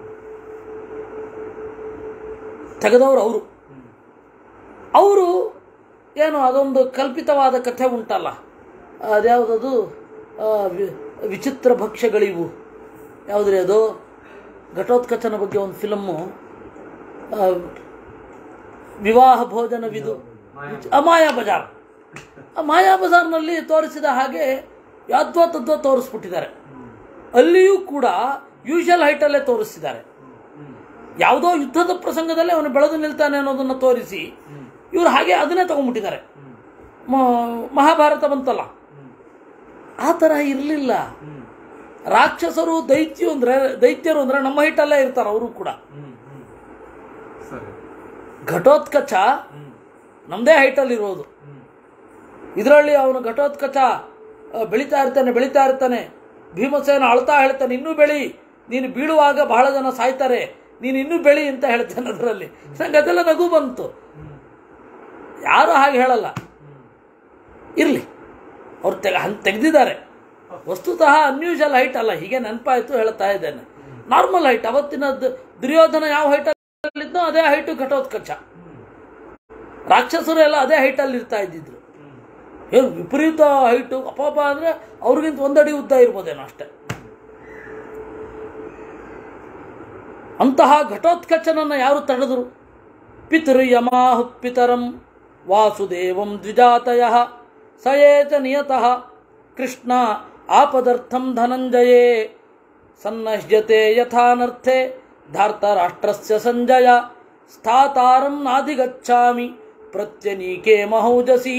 [SPEAKER 1] ತೆಗೆದವರು ಅವರು ಅವರು ಏನು ಅದೊಂದು ಕಲ್ಪಿತವಾದ ಕಥೆ ಉಂಟಲ್ಲ ಅದ್ಯಾವುದದು ಆ, ವಿ- ವಿಚಿತ್ರ ಭಕ್ಷ್ಯಗಳಿವು ಯಾವುದ್ರಿ ಅದು ಘಟೋತ್ಕಚನ ಬಗ್ಗೆ ಒಂದು ಫಿಲಮ್ಮು ಆ, ವಿವಾಹ ಭೋಜನವಿದು ಆ ಮಾಯಾ ಬಜಾರ್ ಆ ಮಾಯಾ ಬಜಾರ್ನಲ್ಲಿ ತೋರಿಸಿದ ಹಾಗೆ ಯಾದ್ವಾ ತದ್ವಾ ತೋರಿಸ್ಬಿಟ್ಟಿದ್ದಾರೆ ಅಲ್ಲಿಯೂ ಕೂಡ ಯೂಶಲ್ ಹೈಟಲ್ಲೇ ತೋರಿಸಿದ್ದಾರೆ ಯಾವುದೋ ಯುದ್ಧದ ಪ್ರಸಂಗದಲ್ಲಿ ಅವನು ಬೆಳೆದು ನಿಲ್ತಾನೆ ಅನ್ನೋದನ್ನು ತೋರಿಸಿ ಇವರು ಹಾಗೆ ಅದನ್ನೇ ತಗೊಂಡ್ಬಿಟ್ಟಿದ್ದಾರೆ ಮ- ಮಹಾಭಾರತ ಬಂತಲ್ಲ ಆ ಥರ ಇರಲಿಲ್ಲ ರಾಕ್ಷಸರು ದೈತ್ಯರು ಅಂದ್ರೆ ದೈತ್ಯರು ಅಂದ್ರೆ ನಮ್ಮ ಹೈಟಲ್ಲೇ ಇರ್ತಾರೆ ಅವರು ಕೂಡ
[SPEAKER 2] ಸರಿ
[SPEAKER 1] ಘಟೋತ್ಕಚ ನಮ್ಮದೇ ಹೈಟಲ್ಲಿ ಇರೋದು ಇದರಲ್ಲಿ ಅವನು ಘಟೋತ್ಕಚ ಆ, ಬೆಳೀತಾ ಇರ್ತಾನೆ ಬೆಳೀತಾ ಇರ್ತಾನೆ ಭೀಮಸೇನ ಅಳ್ತಾ ಹೇಳ್ತಾನೆ ಇನ್ನೂ ಬೆಳಿ ನೀನು ಬೀಳುವಾಗ ಬಹಳ ಜನ ಸಾಯ್ತಾರೆ ನೀನು ಇನ್ನೂ ಬೆಳಿ ಅಂತ ಹೇಳ್ತಾನೆ ಅದರಲ್ಲಿ ನಂಗೆ ಅದೆಲ್ಲ ನಗು ಬಂತು ಯಾರು ಹಾಗೆ ಹೇಳಲ್ಲ ಇರಲಿ ಅವ್ರು ತೆಗ ಹಂಗೆ ತೆಗೆದಿದ್ದಾರೆ ವಸ್ತುತಃ ಅನ್ಯೂಶಲ್ ಹೈಟ್ ಅಲ್ಲ ಹೀಗೆ ನೆನಪಾಯಿತು ಹೇಳ್ತಾ ಇದ್ದೇನೆ ನಾರ್ಮಲ್ ಹೈಟ್ ಅವತ್ತಿನ ದ- ದುರ್ಯೋಧನ ಯಾವ ಹೈಟಲ್ಲಿದ್ದೋ ಅದೇ ಹೈಟು ಘಟೋತ್ಕಚ ರಾಕ್ಷಸರು ಎಲ್ಲ ಅದೇ ಹೈಟಲ್ಲಿ ಇರ್ತಾ ಇದ್ದಿದ್ರು ಏನು ವಿಪರೀತ ಹೈಟು ಅಪಾಪ ಅಂದರೆ ಅವ್ರಿಗಿಂತ ಒಂದಡಿ ಉದ್ದ ಇರ್ಬೋದೇನೋ ಅಷ್ಟೆ ಅಂತಹ ಘಟೋತ್ಕಚನನ್ನು ಯಾರು ತಡೆದರು ಪಿತೃಯಮಾಹು ಪಿತರಂ ವಾಸುದೇವಂ ದ್ವಿಜಾತಯ ಸಯೇಚ ನಿಯತಃ ಕೃಷ್ಣ ಆಪದರ್ಥಂ ಧನಂಜಯೇ ಸನ್ನಹ್ಯತೆ ಯಥಾನರ್ಥೆ ಧಾರ್ತರಾಷ್ಟ್ರಸ್ಯ ಸಂಜಯ ಸ್ಥಾತಾರಂ ನಾಧಿಗಚ್ಛಾಮಿ ಪ್ರತ್ಯನೀಕೆ ಮಹೌಜಸಿ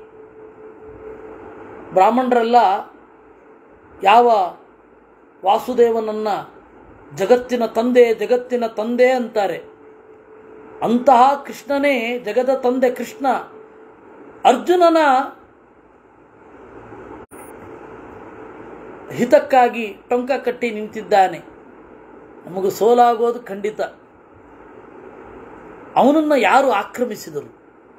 [SPEAKER 1] ಬ್ರಾಹ್ಮಣರೆಲ್ಲ ಯಾವ ವಾಸುದೇವನನ್ನ ಜಗತ್ತಿನ ತಂದೆ ಜಗತ್ತಿನ ತಂದೆ ಅಂತಾರೆ ಅಂತಹ ಕೃಷ್ಣನೇ ಜಗದ ತಂದೆ ಕೃಷ್ಣ ಅರ್ಜುನನ ಹಿತಕ್ಕಾಗಿ ಟೊಂಕ ಕಟ್ಟಿ ನಿಂತಿದ್ದಾನೆ ನಮಗೆ ಸೋಲಾಗೋದು ಖಂಡಿತ ಅವನನ್ನು ಯಾರು ಆಕ್ರಮಿಸಿದರು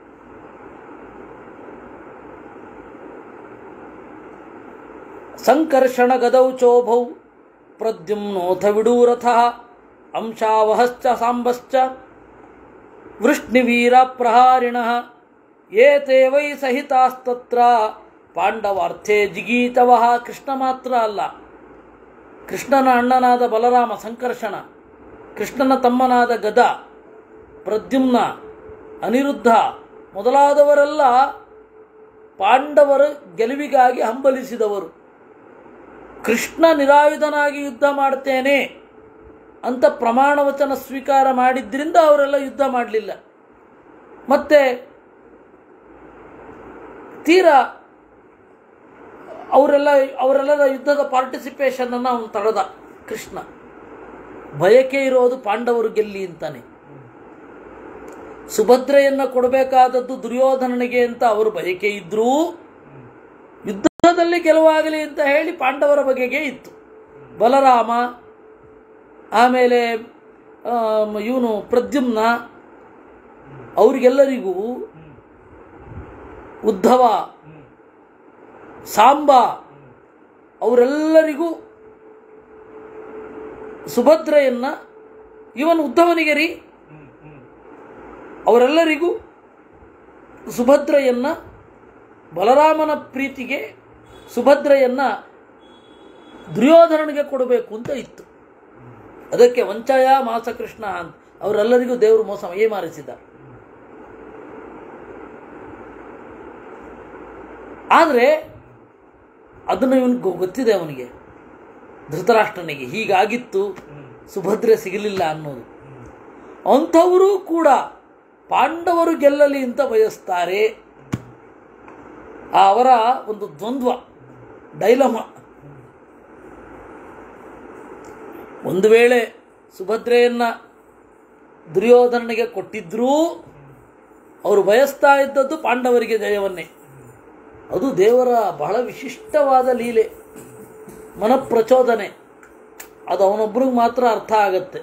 [SPEAKER 1] ಸಂಕರ್ಷಣ ಗದೌ ಚೋಭೌ ಪ್ರದ್ಯುಮ್ನೋಥ ವಿಡೂರಥ ಅಂಶಾವಹಶ್ಚ ಸಾಂಬಶ್ಚ ವೃಷ್ಣಿವೀರ ಪ್ರಹಾರಿಣ ಏತೇ ವೈ ಸಹಿತಾಸ್ತತ್ರ ಪಾಂಡವಾರ್ಥೆ ಜಿಗೀತವಃ ಕೃಷ್ಣ ಮಾತ್ರ ಅಲ್ಲ ಕೃಷ್ಣನ ಅಣ್ಣನಾದ ಬಲರಾಮ ಸಂಕರ್ಷಣ ಕೃಷ್ಣನ ತಮ್ಮನಾದ ಗದ ಪ್ರದ್ಯುಮ್ನ ಅನಿರುದ್ಧ ಮೊದಲಾದವರೆಲ್ಲ ಪಾಂಡವರ ಗೆಲುವಿಗಾಗಿ ಹಂಬಲಿಸಿದವರು ಕೃಷ್ಣ ನಿರಾಯುಧನಾಗಿ ಯುದ್ಧ ಮಾಡ್ತೇನೆ ಅಂತ ಪ್ರಮಾಣ ವಚನ ಸ್ವೀಕಾರ ಮಾಡಿದ್ರಿಂದ ಅವರೆಲ್ಲ ಯುದ್ಧ ಮಾಡಲಿಲ್ಲ ಮತ್ತೆ ತೀರಾ ಅವರೆಲ್ಲ ಅವರೆಲ್ಲರ ಯುದ್ಧದ ಪಾರ್ಟಿಸಿಪೇಷನ್ ಅನ್ನು ಅವನು ತಡೆದ ಕೃಷ್ಣ ಬಯಕೆ ಇರೋದು ಪಾಂಡವರು ಗೆಲ್ಲಿ ಅಂತಾನೆ ಸುಭದ್ರೆಯನ್ನ ಕೊಡಬೇಕಾದದ್ದು ದುರ್ಯೋಧನನಿಗೆ ಅಂತ ಅವರು ಬಯಕೆ ಇದ್ರೂ ಯುದ್ಧದಲ್ಲಿ ಗೆಲುವಾಗಲಿ ಅಂತ ಹೇಳಿ ಪಾಂಡವರ ಬಗೆಗೆ ಇತ್ತು ಬಲರಾಮ ಆಮೇಲೆ ಇವನು ಪ್ರದ್ಯುಮ್ನ ಅವರಿಗೆಲ್ಲರಿಗೂ ಉದ್ಧವ ಸಾಂಬ ಅವರೆಲ್ಲರಿಗೂ ಸುಭದ್ರೆಯನ್ನ ಇವನು ಉದ್ಧವನಿಗೆ ರೀ ಅವರೆಲ್ಲರಿಗೂ ಸುಭದ್ರೆಯನ್ನ ಬಲರಾಮನ ಪ್ರೀತಿಗೆ ಸುಭದ್ರೆಯನ್ನ ದುರ್ಯೋಧನನಿಗೆ ಕೊಡಬೇಕು ಅಂತ ಇತ್ತು ಅದಕ್ಕೆ ವಂಚಯ ಮಾಸಕೃಷ್ಣ ಅಂತ ಅವರೆಲ್ಲರಿಗೂ ದೇವರು ಮೋಸ ಏಮಾರಿಸಿದ ಆದರೆ ಅದನ್ನು ಇವನಿಗೆ ಗೊತ್ತಿದೆ ಅವನಿಗೆ ಧೃತರಾಷ್ಟ್ರನಿಗೆ ಹೀಗಾಗಿತ್ತು ಸುಭದ್ರೆ ಸಿಗಲಿಲ್ಲ ಅನ್ನೋದು ಅಂಥವರು ಕೂಡ ಪಾಂಡವರು ಗೆಲ್ಲಲಿ ಅಂತ ಬಯಸ್ತಾರೆ ಆ ಅವರ ಒಂದು ದ್ವಂದ್ವ ಡೈಲಮ ಒಂದು ವೇಳೆ ಸುಭದ್ರೆಯನ್ನ ದುರ್ಯೋಧನನಿಗೆ ಕೊಟ್ಟಿದ್ರೂ ಅವರು ಬಯಸ್ತಾ ಇದ್ದದ್ದು ಪಾಂಡವರಿಗೆ ಜಯವನ್ನೇ ಅದು ದೇವರ ಬಹಳ ವಿಶಿಷ್ಟವಾದ ಲೀಲೆ ಮನಪ್ರಚೋದನೆ ಅದು ಅವನೊಬ್ಬರಿಗೆ ಮಾತ್ರ ಅರ್ಥ ಆಗತ್ತೆ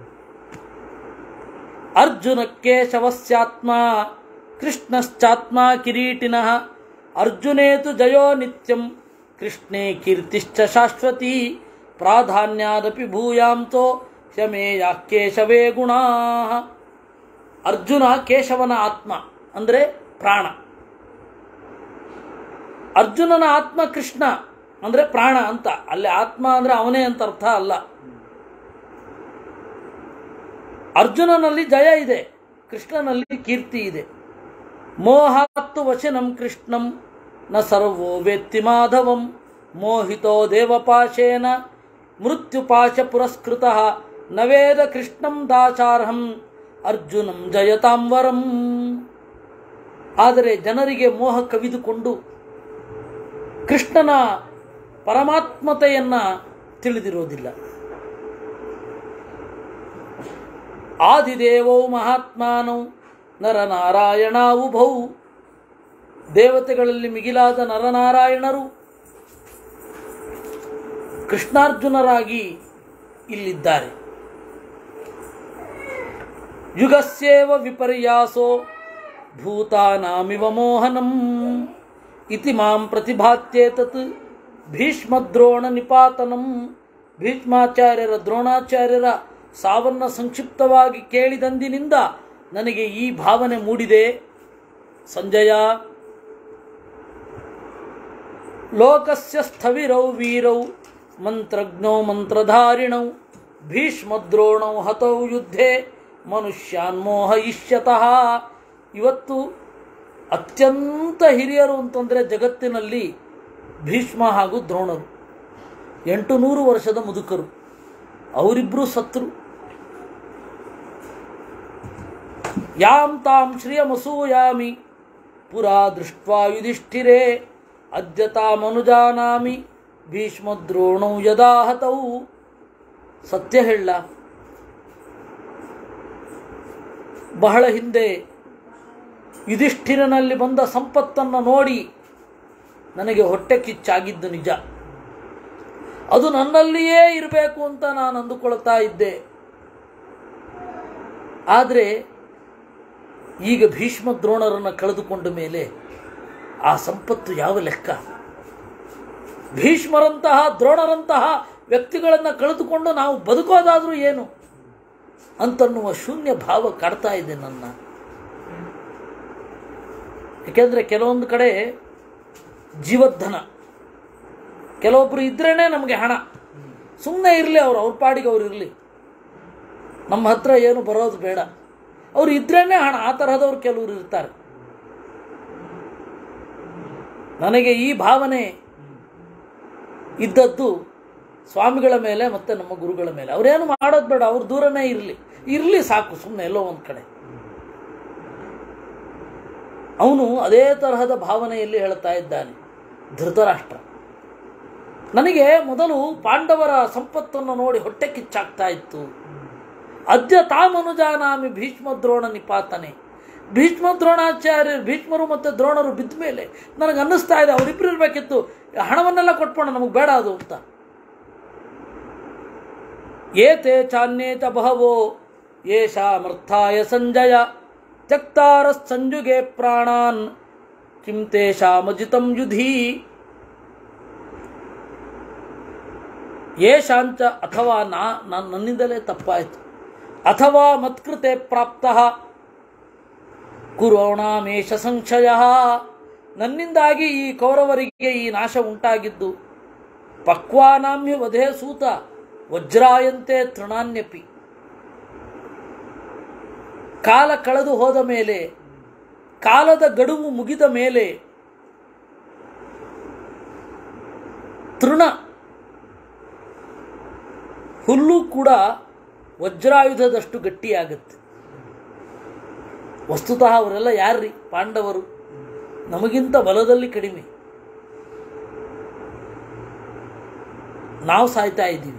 [SPEAKER 1] ಅರ್ಜುನಕ್ಕೆ ಶವಸ್ಯಾತ್ಮ ಕೃಷ್ಣಶ್ಚಾತ್ಮ ಕಿರೀಟಿನಃ ಅರ್ಜುನೇತು ಜಯೋ ನಿತ್ಯಂ ಕೃಷ್ಣೇ ಕೀರ್ತಿಶ್ಚ ಶಾಶ್ವತಿ ಪ್ರಾಧಾನ್ಯಾದಪಿ ಭೂಯಾಂತೋ ಶಮೇಯ ಕೇಶವೇ ಗುಣಾ ಅರ್ಜುನ ಕೇಶವನ ಆತ್ಮ ಅಂದರೆ ಪ್ರಾಣ ಅರ್ಜುನನ ಆತ್ಮ ಕೃಷ್ಣ ಅಂದರೆ ಪ್ರಾಣ ಅಂತ ಅಲ್ಲಿ ಆತ್ಮ ಅಂದರೆ ಅವನೇ ಅಂತ ಅರ್ಥ ಅಲ್ಲ ಅರ್ಜುನನಲ್ಲಿ ಜಯ ಇದೆ ಕೃಷ್ಣನಲ್ಲಿ ಕೀರ್ತಿ ಇದೆ ಮೋಹಾತ್ತು ವಚನಂ ಕೃಷ್ಣಂ ನ ಸರ್ವೋ ವೇತ್ತಿ ಮಾಧವಂ ಮೋಹಿತೋ ದೇವಪಾಶೇನ ಮೃತ್ಯುಪಾಶ ಪುರಸ್ಕೃತ ನ ವೇದ ಕೃಷ್ಣಂ ದಾಚಾರ್ಹಂ ಅರ್ಜುನಂ ಜಯತಾಂವರಂ ಆದರೆ ಜನರಿಗೆ ಮೋಹ ಕವಿದುಕೊಂಡು ಕೃಷ್ಣನ ಪರಮಾತ್ಮತೆಯನ್ನ ತಿಳಿದಿರೋದಿಲ್ಲ ಆದಿದೇವೌ ಮಹಾತ್ಮಾನೌ ನರನಾರಾಯಣ ಉಭೌ ದೇವತೆಗಳಲ್ಲಿ ಮಿಗಿಲಾದ ನರನಾರಾಯಣರು ಕೃಷ್ಣಾರ್ಜುನರಾಗಿ ಇಲ್ಲಿದ್ದಾರೆ ಯುಗಸ್ಯೇವ ವಿಪರ್ಯಾಸೋ ಭೂತಾನಾಮಿವ ಮೋಹನಂ ಇತಿ ಮಾಂ ಪ್ರತಿಭಾತ್ಯೇತತ್ ಭೀಷ್ಮದ್ರೋಣ ನಿಪಾತನಂ ಭೀಷ್ಮಾಚಾರ್ಯರ ದ್ರೋಣಾಚಾರ್ಯರ ಸಾವನ್ನ ಸಂಕ್ಷಿಪ್ತವಾಗಿ ಕೇಳಿದಂದಿನಿಂದ ನನಗೆ ಈ ಭಾವನೆ ಮೂಡಿದೆ ಸಂಜಯ ಲೋಕಸ್ಯ ಸ್ಥವಿರೌ ವೀರೌ ಮಂತ್ರಜ್ಞೋ ಮಂತ್ರಧಾರಿಣೌ ಭೀಷ್ಮದ್ರೋಣೌ ಹತೌ ಯುದ್ಧೆ ಮನುಷ್ಯಾನ್ ಮೋಹಯಿಷ್ಯತಃ ಇವತ್ತು ಅತ್ಯಂತ ಹಿರಿಯರು ಅಂತಂದರೆ ಜಗತ್ತಿನಲ್ಲಿ ಭೀಷ್ಮ ಹಾಗೂ ದ್ರೋಣರು ಎಂಟು ನೂರು ವರ್ಷದ ಮುದುಕರು ಅವರಿಬ್ಬರು ಸತ್ರು ಯಾಂ ತಾಂ ಶ್ರಿಯಮಸೂಯಾಮಿ ಪುರಾ ದೃಷ್ಟ್ವಾ ಯುಧಿಷ್ಠಿರೇ ಅದ್ಯ ತಾಮನುಜಾನಾಮಿ ಭೀಷ್ಮದ್ರೋಣೌ ಯದಾ ಹತೌ ಸತ್ಯ ಹೇಳ ಬಹಳ ಹಿಂದೆ ಯುಧಿಷ್ಠಿರನಲ್ಲಿ ಬಂದ ಸಂಪತ್ತನ್ನು ನೋಡಿ ನನಗೆ ಹೊಟ್ಟೆ ಕಿಚ್ಚಾಗಿದ್ದು ನಿಜ ಅದು ನನ್ನಲ್ಲಿಯೇ ಇರಬೇಕು ಅಂತ ನಾನು ಅಂದುಕೊಳ್ತಾ ಇದ್ದೆ ಆದರೆ ಈಗ ಭೀಷ್ಮ ದ್ರೋಣರನ್ನು ಕಳೆದುಕೊಂಡ ಮೇಲೆ ಆ ಸಂಪತ್ತು ಯಾವ ಲೆಕ್ಕ ಭೀಷ್ಮರಂತಹ ದ್ರೋಣರಂತಹ ವ್ಯಕ್ತಿಗಳನ್ನು ಕಳೆದುಕೊಂಡು ನಾವು ಬದುಕೋದಾದರೂ ಏನು ಅಂತನ್ನುವ ಶೂನ್ಯ ಭಾವ ಕಾಡ್ತಾ ಇದೆ ನನ್ನ ಏಕೆಂದರೆ ಕೆಲವೊಂದು ಕಡೆ ಜೀವಧನ ಕೆಲವೊಬ್ಬರು ಇದ್ರೇ ನಮಗೆ ಹಣ ಸುಮ್ಮನೆ ಇರಲಿ ಅವರು ಅವ್ರ ಪಾಡಿಗೆ ಅವ್ರು ಇರಲಿ ನಮ್ಮ ಹತ್ರ ಏನು ಬರೋದು ಬೇಡ ಅವ್ರು ಇದ್ರೇ ಹಣ ಆ ತರಹದವ್ರು ಕೆಲವರು ಇರ್ತಾರೆ ನನಗೆ ಈ ಭಾವನೆ ಇದ್ದದ್ದು ಸ್ವಾಮಿಗಳ ಮೇಲೆ ಮತ್ತು ನಮ್ಮ ಗುರುಗಳ ಮೇಲೆ ಅವರೇನು ಮಾಡೋದು ಬೇಡ ಅವ್ರು ದೂರನೇ ಇರಲಿ ಇರಲಿ ಸಾಕು ಸುಮ್ಮನೆ ಎಲ್ಲೋ ಒಂದು ಕಡೆ ಅವನು ಅದೇ ತರಹದ ಭಾವನೆಯಲ್ಲಿ ಹೇಳ್ತಾ ಇದ್ದಾನೆ ಧೃತರಾಷ್ಟ್ರ ನನಗೆ ಮೊದಲು ಪಾಂಡವರ ಸಂಪತ್ತನ್ನು ನೋಡಿ ಹೊಟ್ಟೆ ಕಿಚ್ಚಾಗ್ತಾ ಇತ್ತು ಅದ್ಯ ತಾಮನುಜಾನಾಮಿ ಭೀಷ್ಮ ದ್ರೋಣ ನಿಪಾತನೆ ಭೀಷ್ಮ ದ್ರೋಣಾಚಾರ್ಯರು ಭೀಷ್ಮರು ಮತ್ತು ದ್ರೋಣರು ಬಿದ್ದ ಮೇಲೆ ನನಗೆ ಅನ್ನಿಸ್ತಾ ಇದೆ ಅವರಿಬ್ಬರು ಇರಬೇಕಿತ್ತು ಹಣವನ್ನೆಲ್ಲ ಕೊಟ್ಬೋಣ ನಮಗೆ ಬೇಡ ಅದು ಅಂತ ಏತೆ ಚಾನ್ಯೇತ ಬಹವೋ ಯೇಷಾಮರ್ಥಾಯ ಸಂಜಯ ತ್ಯಕ್ತಾರ ಸಂಜುಗೆ ಪ್ರಾಣಾನ್ ಕಿಂ ತೇಷಾಮಜಿತಂ ಯುಧಿ ಯೇಷಾಂಚ ಅಥವಾ ನಾ ನಾನು ನನ್ನಿಂದಲೇ ತಪ್ಪಾಯಿತು ಅಥವಾ ಮತ್ಕೃತೆ ಪ್ರಾಪ್ತ ಕುರೋಣಾಮೇಷ ಸಂಶಯ ನನ್ನಿಂದಾಗಿ ಈ ಕೌರವರಿಗೆ ಈ ನಾಶ ಉಂಟಾಗಿದ್ದು ಪಕ್ವಾನಾಮ್ಯ ವಧೇ ಸೂತ ವಜ್ರಾಯಂತೆ ತೃಣಾನ್ಯಪಿ ಕಾಲ ಕಳೆದು ಹೋದ ಮೇಲೆ ಕಾಲದ ಗಡುವು ಮುಗಿದ ಮೇಲೆ ತೃಣ ಹುಲ್ಲು ಕೂಡ ವಜ್ರಾಯುಧದಷ್ಟು ಗಟ್ಟಿಯಾಗುತ್ತೆ ವಸ್ತುತಃ ಅವರೆಲ್ಲ ಯಾರ್ರಿ ಪಾಂಡವರು ನಮಗಿಂತ ಬಲದಲ್ಲಿ ಕಡಿಮೆ ನಾವು ಸಾಯ್ತಾ ಇದ್ದೀವಿ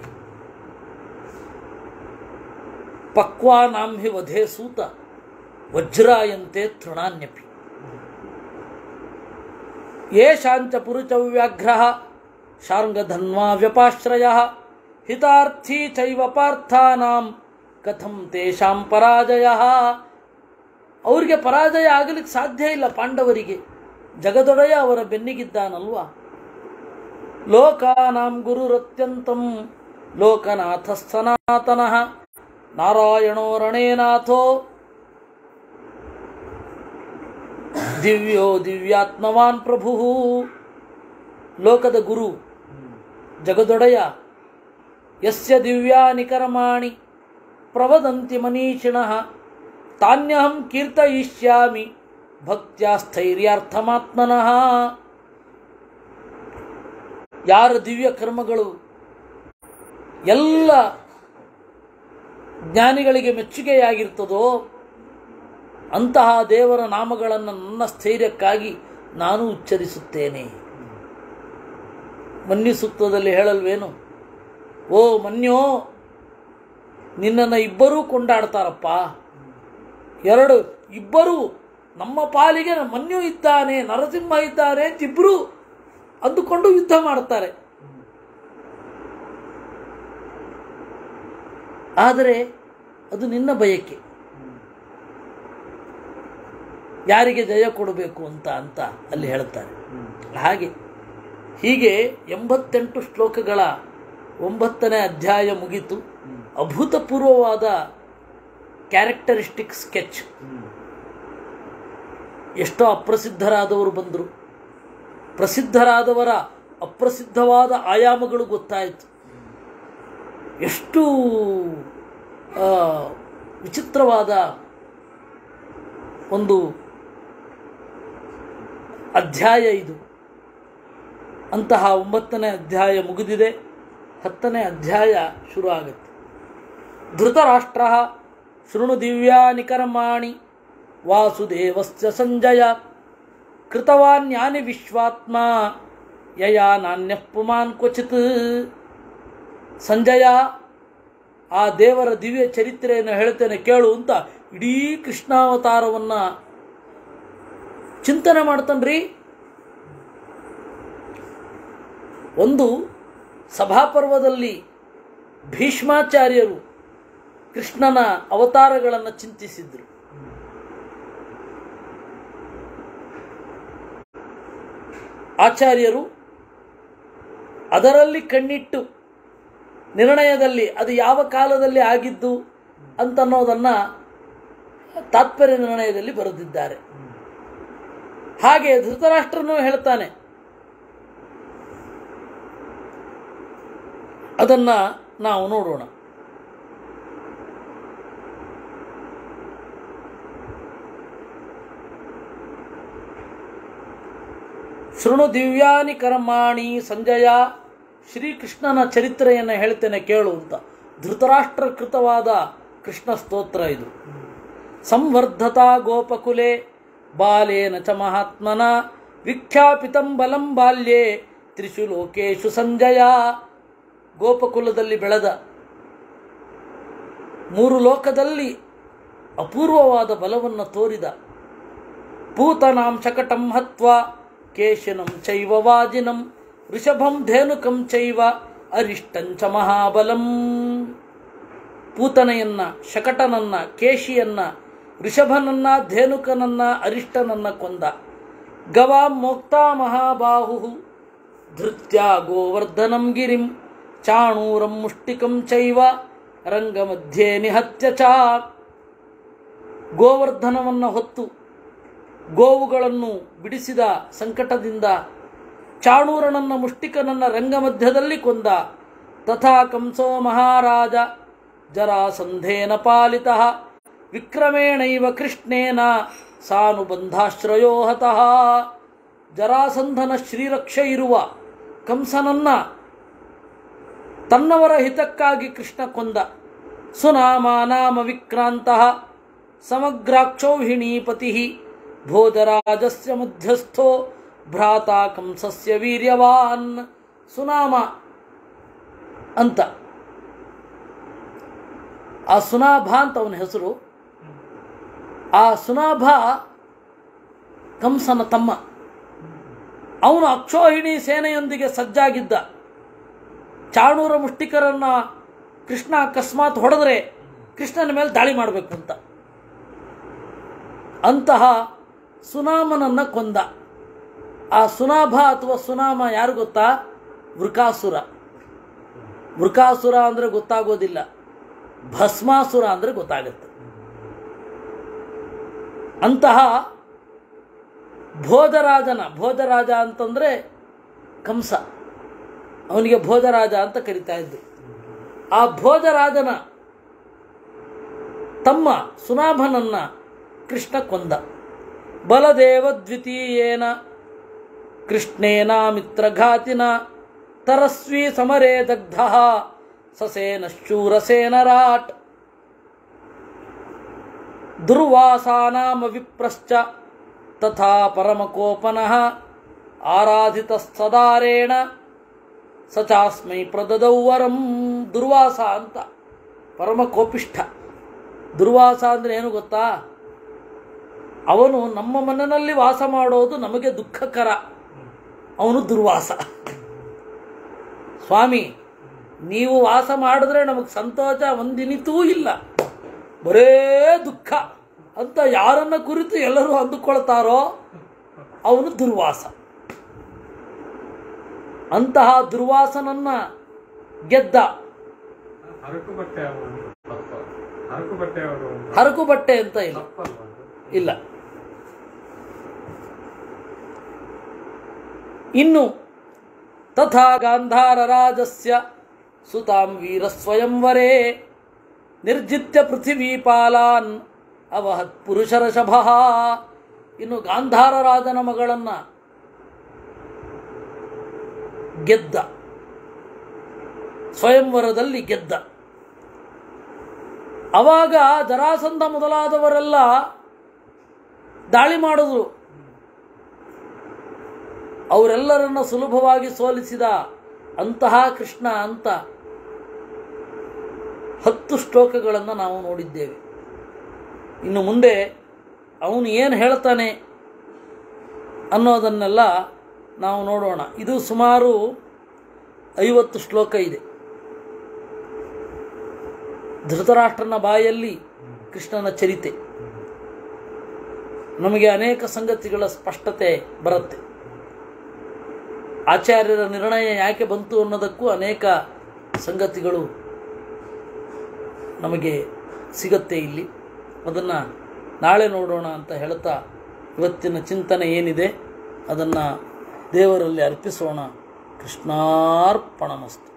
[SPEAKER 1] ಪಕ್ವಾನಾಂಹಿ ವಧೇ ಸೂತ ವಜ್ರಾಯಂತೆ ತೃಣಾನ್ಯಪಿ ಯೇಷಾಂಚ ಪುರುಚವ್ಯಾಘ್ರ ಶಾರ್ಂಗಧನ್ವಾ ವ್ಯಪಾಶ್ರಯ ಹಿತಾರ್ಥಿ ಚೈವ ಪಾರ್ಥಾನಾಂ ಕಥಂ ತೇಷಾಂ ಪರಾಜಯ ಅವರಿಗೆ ಪರಾಜಯ ಆಗಲಿಕ್ಕೆ ಸಾಧ್ಯ ಇಲ್ಲ ಪಾಂಡವರಿಗೆ ಜಗದೊಡೆಯ ಅವರ ಬೆನ್ನಿಗಿದ್ದಾನಲ್ವಾ ಲೋಕಾನಾಂ ಗುರುರತ್ಯಂತಂ ಲೋಕನಾಥ ಸನಾತನಃ ನಾರಾಯಣೋ ರಣೇನಾಥೋ ದಿವ್ಯೋ ದಿವ್ಯಾತ್ಮವಾನ್ ಪ್ರಭು ಲೋಕದ ಗುರು ಜಗದೊಡೆಯ ಯಸ್ಯ ದಿವ್ಯಾನಿ ಕರ್ಮಾಣಿ ಪ್ರವದಂತಿ ಮನೀಷಿಣಃ ತಾನ್ಯಹಂ ಕೀರ್ತಯಿಷ್ಯಾಮಿ ಭಕ್ತ್ಯಾ ಸ್ಥೈರ್ಯಾರ್ಥಮಾತ್ಮನಃ ಯಾರ ದಿವ್ಯ ಕರ್ಮಗಳು ಎಲ್ಲ ಜ್ಞಾನಿಗಳಿಗೆ ಮೆಚ್ಚುಗೆಯಾಗಿರ್ತದೋ ಅಂತಹ ದೇವರ ನಾಮಗಳನ್ನು ನನ್ನ ಸ್ಥೈರ್ಯಕ್ಕಾಗಿ ನಾನು ಉಚ್ಚರಿಸುತ್ತೇನೆ ಮನ್ಯು ಸೂಕ್ತದಲ್ಲಿ ಹೇಳಲ್ವೇನು ಓ ಮನ್ಯೋ ನಿನ್ನನ್ನು ಇಬ್ಬರೂ ಕೊಂಡಾಡ್ತಾರಪ್ಪ ಎರಡು ಇಬ್ಬರು ನಮ್ಮ ಪಾಲಿಗೆ ಮನ್ಯು ಇದ್ದಾನೆ ನರಸಿಂಹ ಇದ್ದಾನೆ ಅಂತಿಬ್ಬರು ಅಂದುಕೊಂಡು ಯುದ್ಧ ಮಾಡ್ತಾರೆ ಆದರೆ ಅದು ನಿನ್ನ ಬಯಕೆ ಯಾರಿಗೆ ಜಯ ಕೊಡಬೇಕು ಅಂತ ಅಂತ ಅಲ್ಲಿ ಹೇಳ್ತಾರೆ ಹಾಗೆ ಹೀಗೆ ಎಂಬತ್ತೆಂಟು ಶ್ಲೋಕಗಳ ಒಂಬತ್ತನೇ ಅಧ್ಯಾಯ ಮುಗಿತು ಅಭೂತಪೂರ್ವವಾದ ಕ್ಯಾರೆಕ್ಟರಿಸ್ಟಿಕ್ ಸ್ಕೆಚ್ ಎಷ್ಟೋ ಅಪ್ರಸಿದ್ಧರಾದವರು ಬಂದರು ಪ್ರಸಿದ್ಧರಾದವರ ಅಪ್ರಸಿದ್ಧವಾದ ಆಯಾಮಗಳು ಗೊತ್ತಾಯಿತು ಎಷ್ಟು ಆ, ವಿಚಿತ್ರವಾದ ಒಂದು ಅಧ್ಯಾಯ ಇದು ಅಂತಹ ಒಂಬತ್ತನೇ ಅಧ್ಯಾಯ ಮುಗಿದಿದೆ ಹತ್ತನೇ ಅಧ್ಯಾಯ ಶುರು ಆಗುತ್ತೆ ಧೃತರಾಷ್ಟ್ರ ಶೃಣು ದಿವ್ಯಾನಿ ಕರ್ಮಾಣಿ ವಾಸುದೇವಸ್ಯ ಸಂಜಯ ಕೃತವಾನ್ಯಾನಿ ವಿಶ್ವಾತ್ಮ ಯಯಾ ನಾಣ್ಯ ಪುಮಾನ್ ಕ್ವಚಿತ್ ಸಂಜಯ ಆ ದೇವರ ದಿವ್ಯ ಚರಿತ್ರೆಯನ್ನು ಹೇಳ್ತೇನೆ ಕೇಳು ಅಂತ ಇಡೀ ಕೃಷ್ಣಾವತಾರವನ್ನು ಚಿಂತನೆ ಮಾಡ್ತಾನ್ರಿ ಒಂದು ಸಭಾಪರ್ವದಲ್ಲಿ ಭೀಷ್ಮಾಚಾರ್ಯರು ಕೃಷ್ಣನ ಅವತಾರಗಳನ್ನು ಚಿಂತಿಸಿದ್ರು ಆಚಾರ್ಯರು ಅದರಲ್ಲಿ ಕಣ್ಣಿಟ್ಟು ನಿರ್ಣಯದಲ್ಲಿ ಅದು ಯಾವ ಕಾಲದಲ್ಲಿ ಆಗಿದ್ದು ಅಂತನ್ನೋದನ್ನು ತಾತ್ಪರ್ಯ ನಿರ್ಣಯದಲ್ಲಿ ಬರೆದಿದ್ದಾರೆ ಹಾಗೆ ಧೃತರಾಷ್ಟ್ರನು ಹೇಳ್ತಾನೆ ಅದನ್ನ ನಾವು ನೋಡೋಣ ಶೃಣು ದಿವ್ಯಾನಿ ಕರ್ಮಾಣಿ ಸಂಜಯ ಶ್ರೀಕೃಷ್ಣನ ಚರಿತ್ರೆಯನ್ನು ಹೇಳ್ತೇನೆ ಕೇಳು ಅಂತ ಧೃತರಾಷ್ಟ್ರಕೃತವಾದ ಕೃಷ್ಣ ಸ್ತೋತ್ರ ಇದು ಸಂವರ್ಧತಾ ಗೋಪಕುಲೆ ಬಾಲೇನ ಚ ಮಹಾತ್ಮನ ವಿಖ್ಯಾಪಿತಂ ಬಲಂ ಬಾಲ್ಯೆ ತ್ರಿಷು ಲೋಕೇಶು ಸಂಜಯ ಗೋಪಕುಲದಲ್ಲಿ ಬೆಳೆದ ಮೂರು ಲೋಕದಲ್ಲಿ ಅಪೂರ್ವವಾದ ಬಲವನ್ನು ತೋರಿದ ಪೂತನಾಂ ಶಕಟಂ ಹತ್ವ ಕೇಶಿನಂ ಚೈವ ವಾಜಿನಂ ಋಷಭಂ ಧೇನುಕಂ ಚೈವ ಅರಿಷ್ಟಂಚ ಮಹಾಬಲಂ ಪೂತನೆಯನ್ನ ಶಕಟನನ್ನ ಕೇಶಿಯನ್ನ ಋಷಭನನ್ನ ಧೇನುಕನನ್ನ ಅರಿಷ್ಟನನ್ನ ಕೊಂದ ಗವಾಂ ಮೋಕ್ತಾ ಮಹಾಬಾಹು ಧೃತ್ಯ ಗೋವರ್ಧನಂ ಗಿರಿಂ ಚಾಣೂರಂ ಮುಷ್ಟಿಕಂ ಚೈವ ರಂಗಮಧ್ಯೆ ನಿಹತ್ಯ ಚ ಗೋವರ್ಧನವನ್ನು ಹೊತ್ತು ಗೋವುಗಳನ್ನು ಬಿಡಿಸಿದ ಸಂಕಟದಿಂದ ಚಾಣೂರನನ್ನ ಮುಷ್ಟಿಕನನ್ನ ರಂಗಮಧ್ಯದಲ್ಲಿ ಕೊಂದ ತಥಾ ಕಂಸೋ ಮಹಾರಾಜ ಜರಾಸಂಧೇನ ಪಾಲಿತ ವಿಕ್ರಮೇಣೈವ ಕೃಷ್ಣೇನ ಸಾನುಬಂಧಾಶ್ರಯೋ ಹತಃ ಜರಾಸಂಧನ ಶ್ರೀರಕ್ಷೆ ಇರುವ ಕಂಸನನ್ನ ತನ್ನವರ ಹಿತಕ್ಕಾಗಿ ಕೃಷ್ಣ ಕೊಂದ ಸುನಾಮ ನಾಮ ವಿಕ್ರಾಂತ ಸಮಗ್ರಾಕ್ಷೌಹಿಣೀಪತಿ ಭೋಜರಾಜಸ್ಯ ಮಧ್ಯಸ್ಥೋ ಭ್ರಾತ ಕಂಸಸ್ಯ ವೀರ್ಯವಾನ್ ಸುನಾಮ ಅಂತ ಆ ಸುನಾಭ ಅಂತ ಅವನ ಹೆಸರು ಆ ಸುನಾಭ ಕಂಸನ ತಮ್ಮ ಅವನು ಅಕ್ಷೋಹಿಣಿ ಸೇನೆಯೊಂದಿಗೆ ಸಜ್ಜಾಗಿದ್ದ ಚಾಣೂರ ಮುಷ್ಟಿಕರನ್ನ ಕೃಷ್ಣ ಅಕಸ್ಮಾತ್ ಹೊಡೆದ್ರೆ ಕೃಷ್ಣನ ಮೇಲೆ ದಾಳಿ ಮಾಡಬೇಕು ಅಂತ ಅಂತಹ ಸುನಾಮನನ್ನ ಕೊಂದ ಆ ಸುನಾಭ ಅಥವಾ ಸುನಾಮ ಯಾರು ಗೊತ್ತಾ ವೃಕಾಸುರ ವೃಕಾಸುರ ಅಂದರೆ ಗೊತ್ತಾಗೋದಿಲ್ಲ ಭಸ್ಮಾಸುರ ಅಂದರೆ ಗೊತ್ತಾಗುತ್ತೆ ಅಂತಹ ಭೋಜರಾಜನ ಭೋಜರಾಜ ಅಂತಂದರೆ ಕಂಸ ಅವನಿಗೆ ಭೋಜರಾಜ ಅಂತ ಕರಿತಾ ಇದ್ದು ಆ ಭೋಜರಾಜನ ತಮ್ಮ ಸುನಾಭನನ್ನ ಕೃಷ್ಣ ಕೊಂದ ಬಲದೇವ ದ್ವಿತೀಯೇನ ಕೃಷ್ಣೇನ ಮಿತ್ರಘಾತಿನ ತರಸ್ವಿ ಸಮರೇ ದಗ್ಧ ಸಸೇನ ಶೂರಸೇನರಾಟ್ ದುರ್ವಾಸಾನಾಮ ವಿಪ್ರಶ್ಚ ತಥಾ ಪರಮಕೋಪನಃ ಆರಾಧಿತಸ್ತದಾರೇಣ ಸಚಾಸ್ಮೈ ಪ್ರದದೌ ವರಂ ದುರ್ವಾಸ ಅಂತ ಪರಮ ಕೋಪಿಷ್ಠ ದುರ್ವಾಸ ಅಂದರೆ ಏನು ಗೊತ್ತಾ ಅವನು ನಮ್ಮ ಮನೆಯಲ್ಲಿ ವಾಸ ಮಾಡೋದು ನಮಗೆ ದುಃಖಕರ ಅವನು ದುರ್ವಾಸ ಸ್ವಾಮಿ ನೀವು ವಾಸ ಮಾಡಿದ್ರೆ ನಮಗೆ ಸಂತೋಷ ಒಂದಿನಿತೂ ಇಲ್ಲ ಬರೇ ದುಃಖ ಅಂತ ಯಾರನ್ನ ಕುರಿತು ಎಲ್ಲರೂ ಅಂದುಕೊಳ್ತಾರೋ ಅವನು ದುರ್ವಾಸ ಅಂತಹ ದುರ್ವಾಸನನ್ನ ಗೆದ್ದ
[SPEAKER 2] ಹರಕು ಬಟ್ಟೆ ಅವರು ತಪ್ಪ ಹರಕು ಬಟ್ಟೆ ಅವರು
[SPEAKER 1] ಹರಕು ಬಟ್ಟೆ ಅಂತ ಇಲ್ಲ
[SPEAKER 2] ತಪ್ಪಲ್ವಾ ಅದು?
[SPEAKER 1] ಇಲ್ಲ ಇನ್ನು ತಥಾ ಗಾಂಧಾರ ರಾಜಸ್ಯ ಸುತಾಂ ವೀರ ಸ್ವಯಂವರೇ ನಿರ್ಜಿತ್ಯ ಪೃಥಿವೀಪಾಲಾನ್ ಅವಹತ್ ಪುರುಷರಷಭ ಇನ್ನು ಗಾಂಧಾರ ರಾಜನ ಮಗಳನ್ನ ಗೆದ್ದ ಸ್ವಯಂವರದಲ್ಲಿ ಗೆದ್ದ ಅವಾಗ ಜರಾಸಂಧ ಮೊದಲಾದವರೆಲ್ಲ ದಾಳಿ ಮಾಡಿದ್ರು ಅವರೆಲ್ಲರನ್ನ ಸುಲಭವಾಗಿ ಸೋಲಿಸಿದ ಅಂತಹ ಕೃಷ್ಣ ಅಂತ ಹತ್ತು ಶ್ಲೋಕಗಳನ್ನು ನಾವು ನೋಡಿದ್ದೇವೆ ಇನ್ನು ಮುಂದೆ ಅವನು ಏನು ಹೇಳ್ತಾನೆ ಅನ್ನೋದನ್ನೆಲ್ಲ ನಾವು ನೋಡೋಣ ಇದು ಸುಮಾರು ಐವತ್ತು ಶ್ಲೋಕ ಇದೆ ಧೃತರಾಷ್ಟ್ರನ ಬಾಯಲ್ಲಿ ಕೃಷ್ಣನ ಚರಿತೆ ನಮಗೆ ಅನೇಕ ಸಂಗತಿಗಳ ಸ್ಪಷ್ಟತೆ ಬರುತ್ತೆ ಆಚಾರ್ಯರ ನಿರ್ಣಯ ಯಾಕೆ ಬಂತು ಅನ್ನೋದಕ್ಕೂ ಅನೇಕ ಸಂಗತಿಗಳು ನಮಗೆ ಸಿಗತ್ತೆ ಇಲ್ಲಿ ಅದನ್ನು ನಾಳೆ ನೋಡೋಣ ಅಂತ ಹೇಳ್ತಾ ಇವತ್ತಿನ ಚಿಂತನೆ ಏನಿದೆ ಅದನ್ನು ದೇವರಲ್ಲಿ ಅರ್ಪಿಸೋಣ ಕೃಷ್ಣಾರ್ಪಣಮಸ್ತು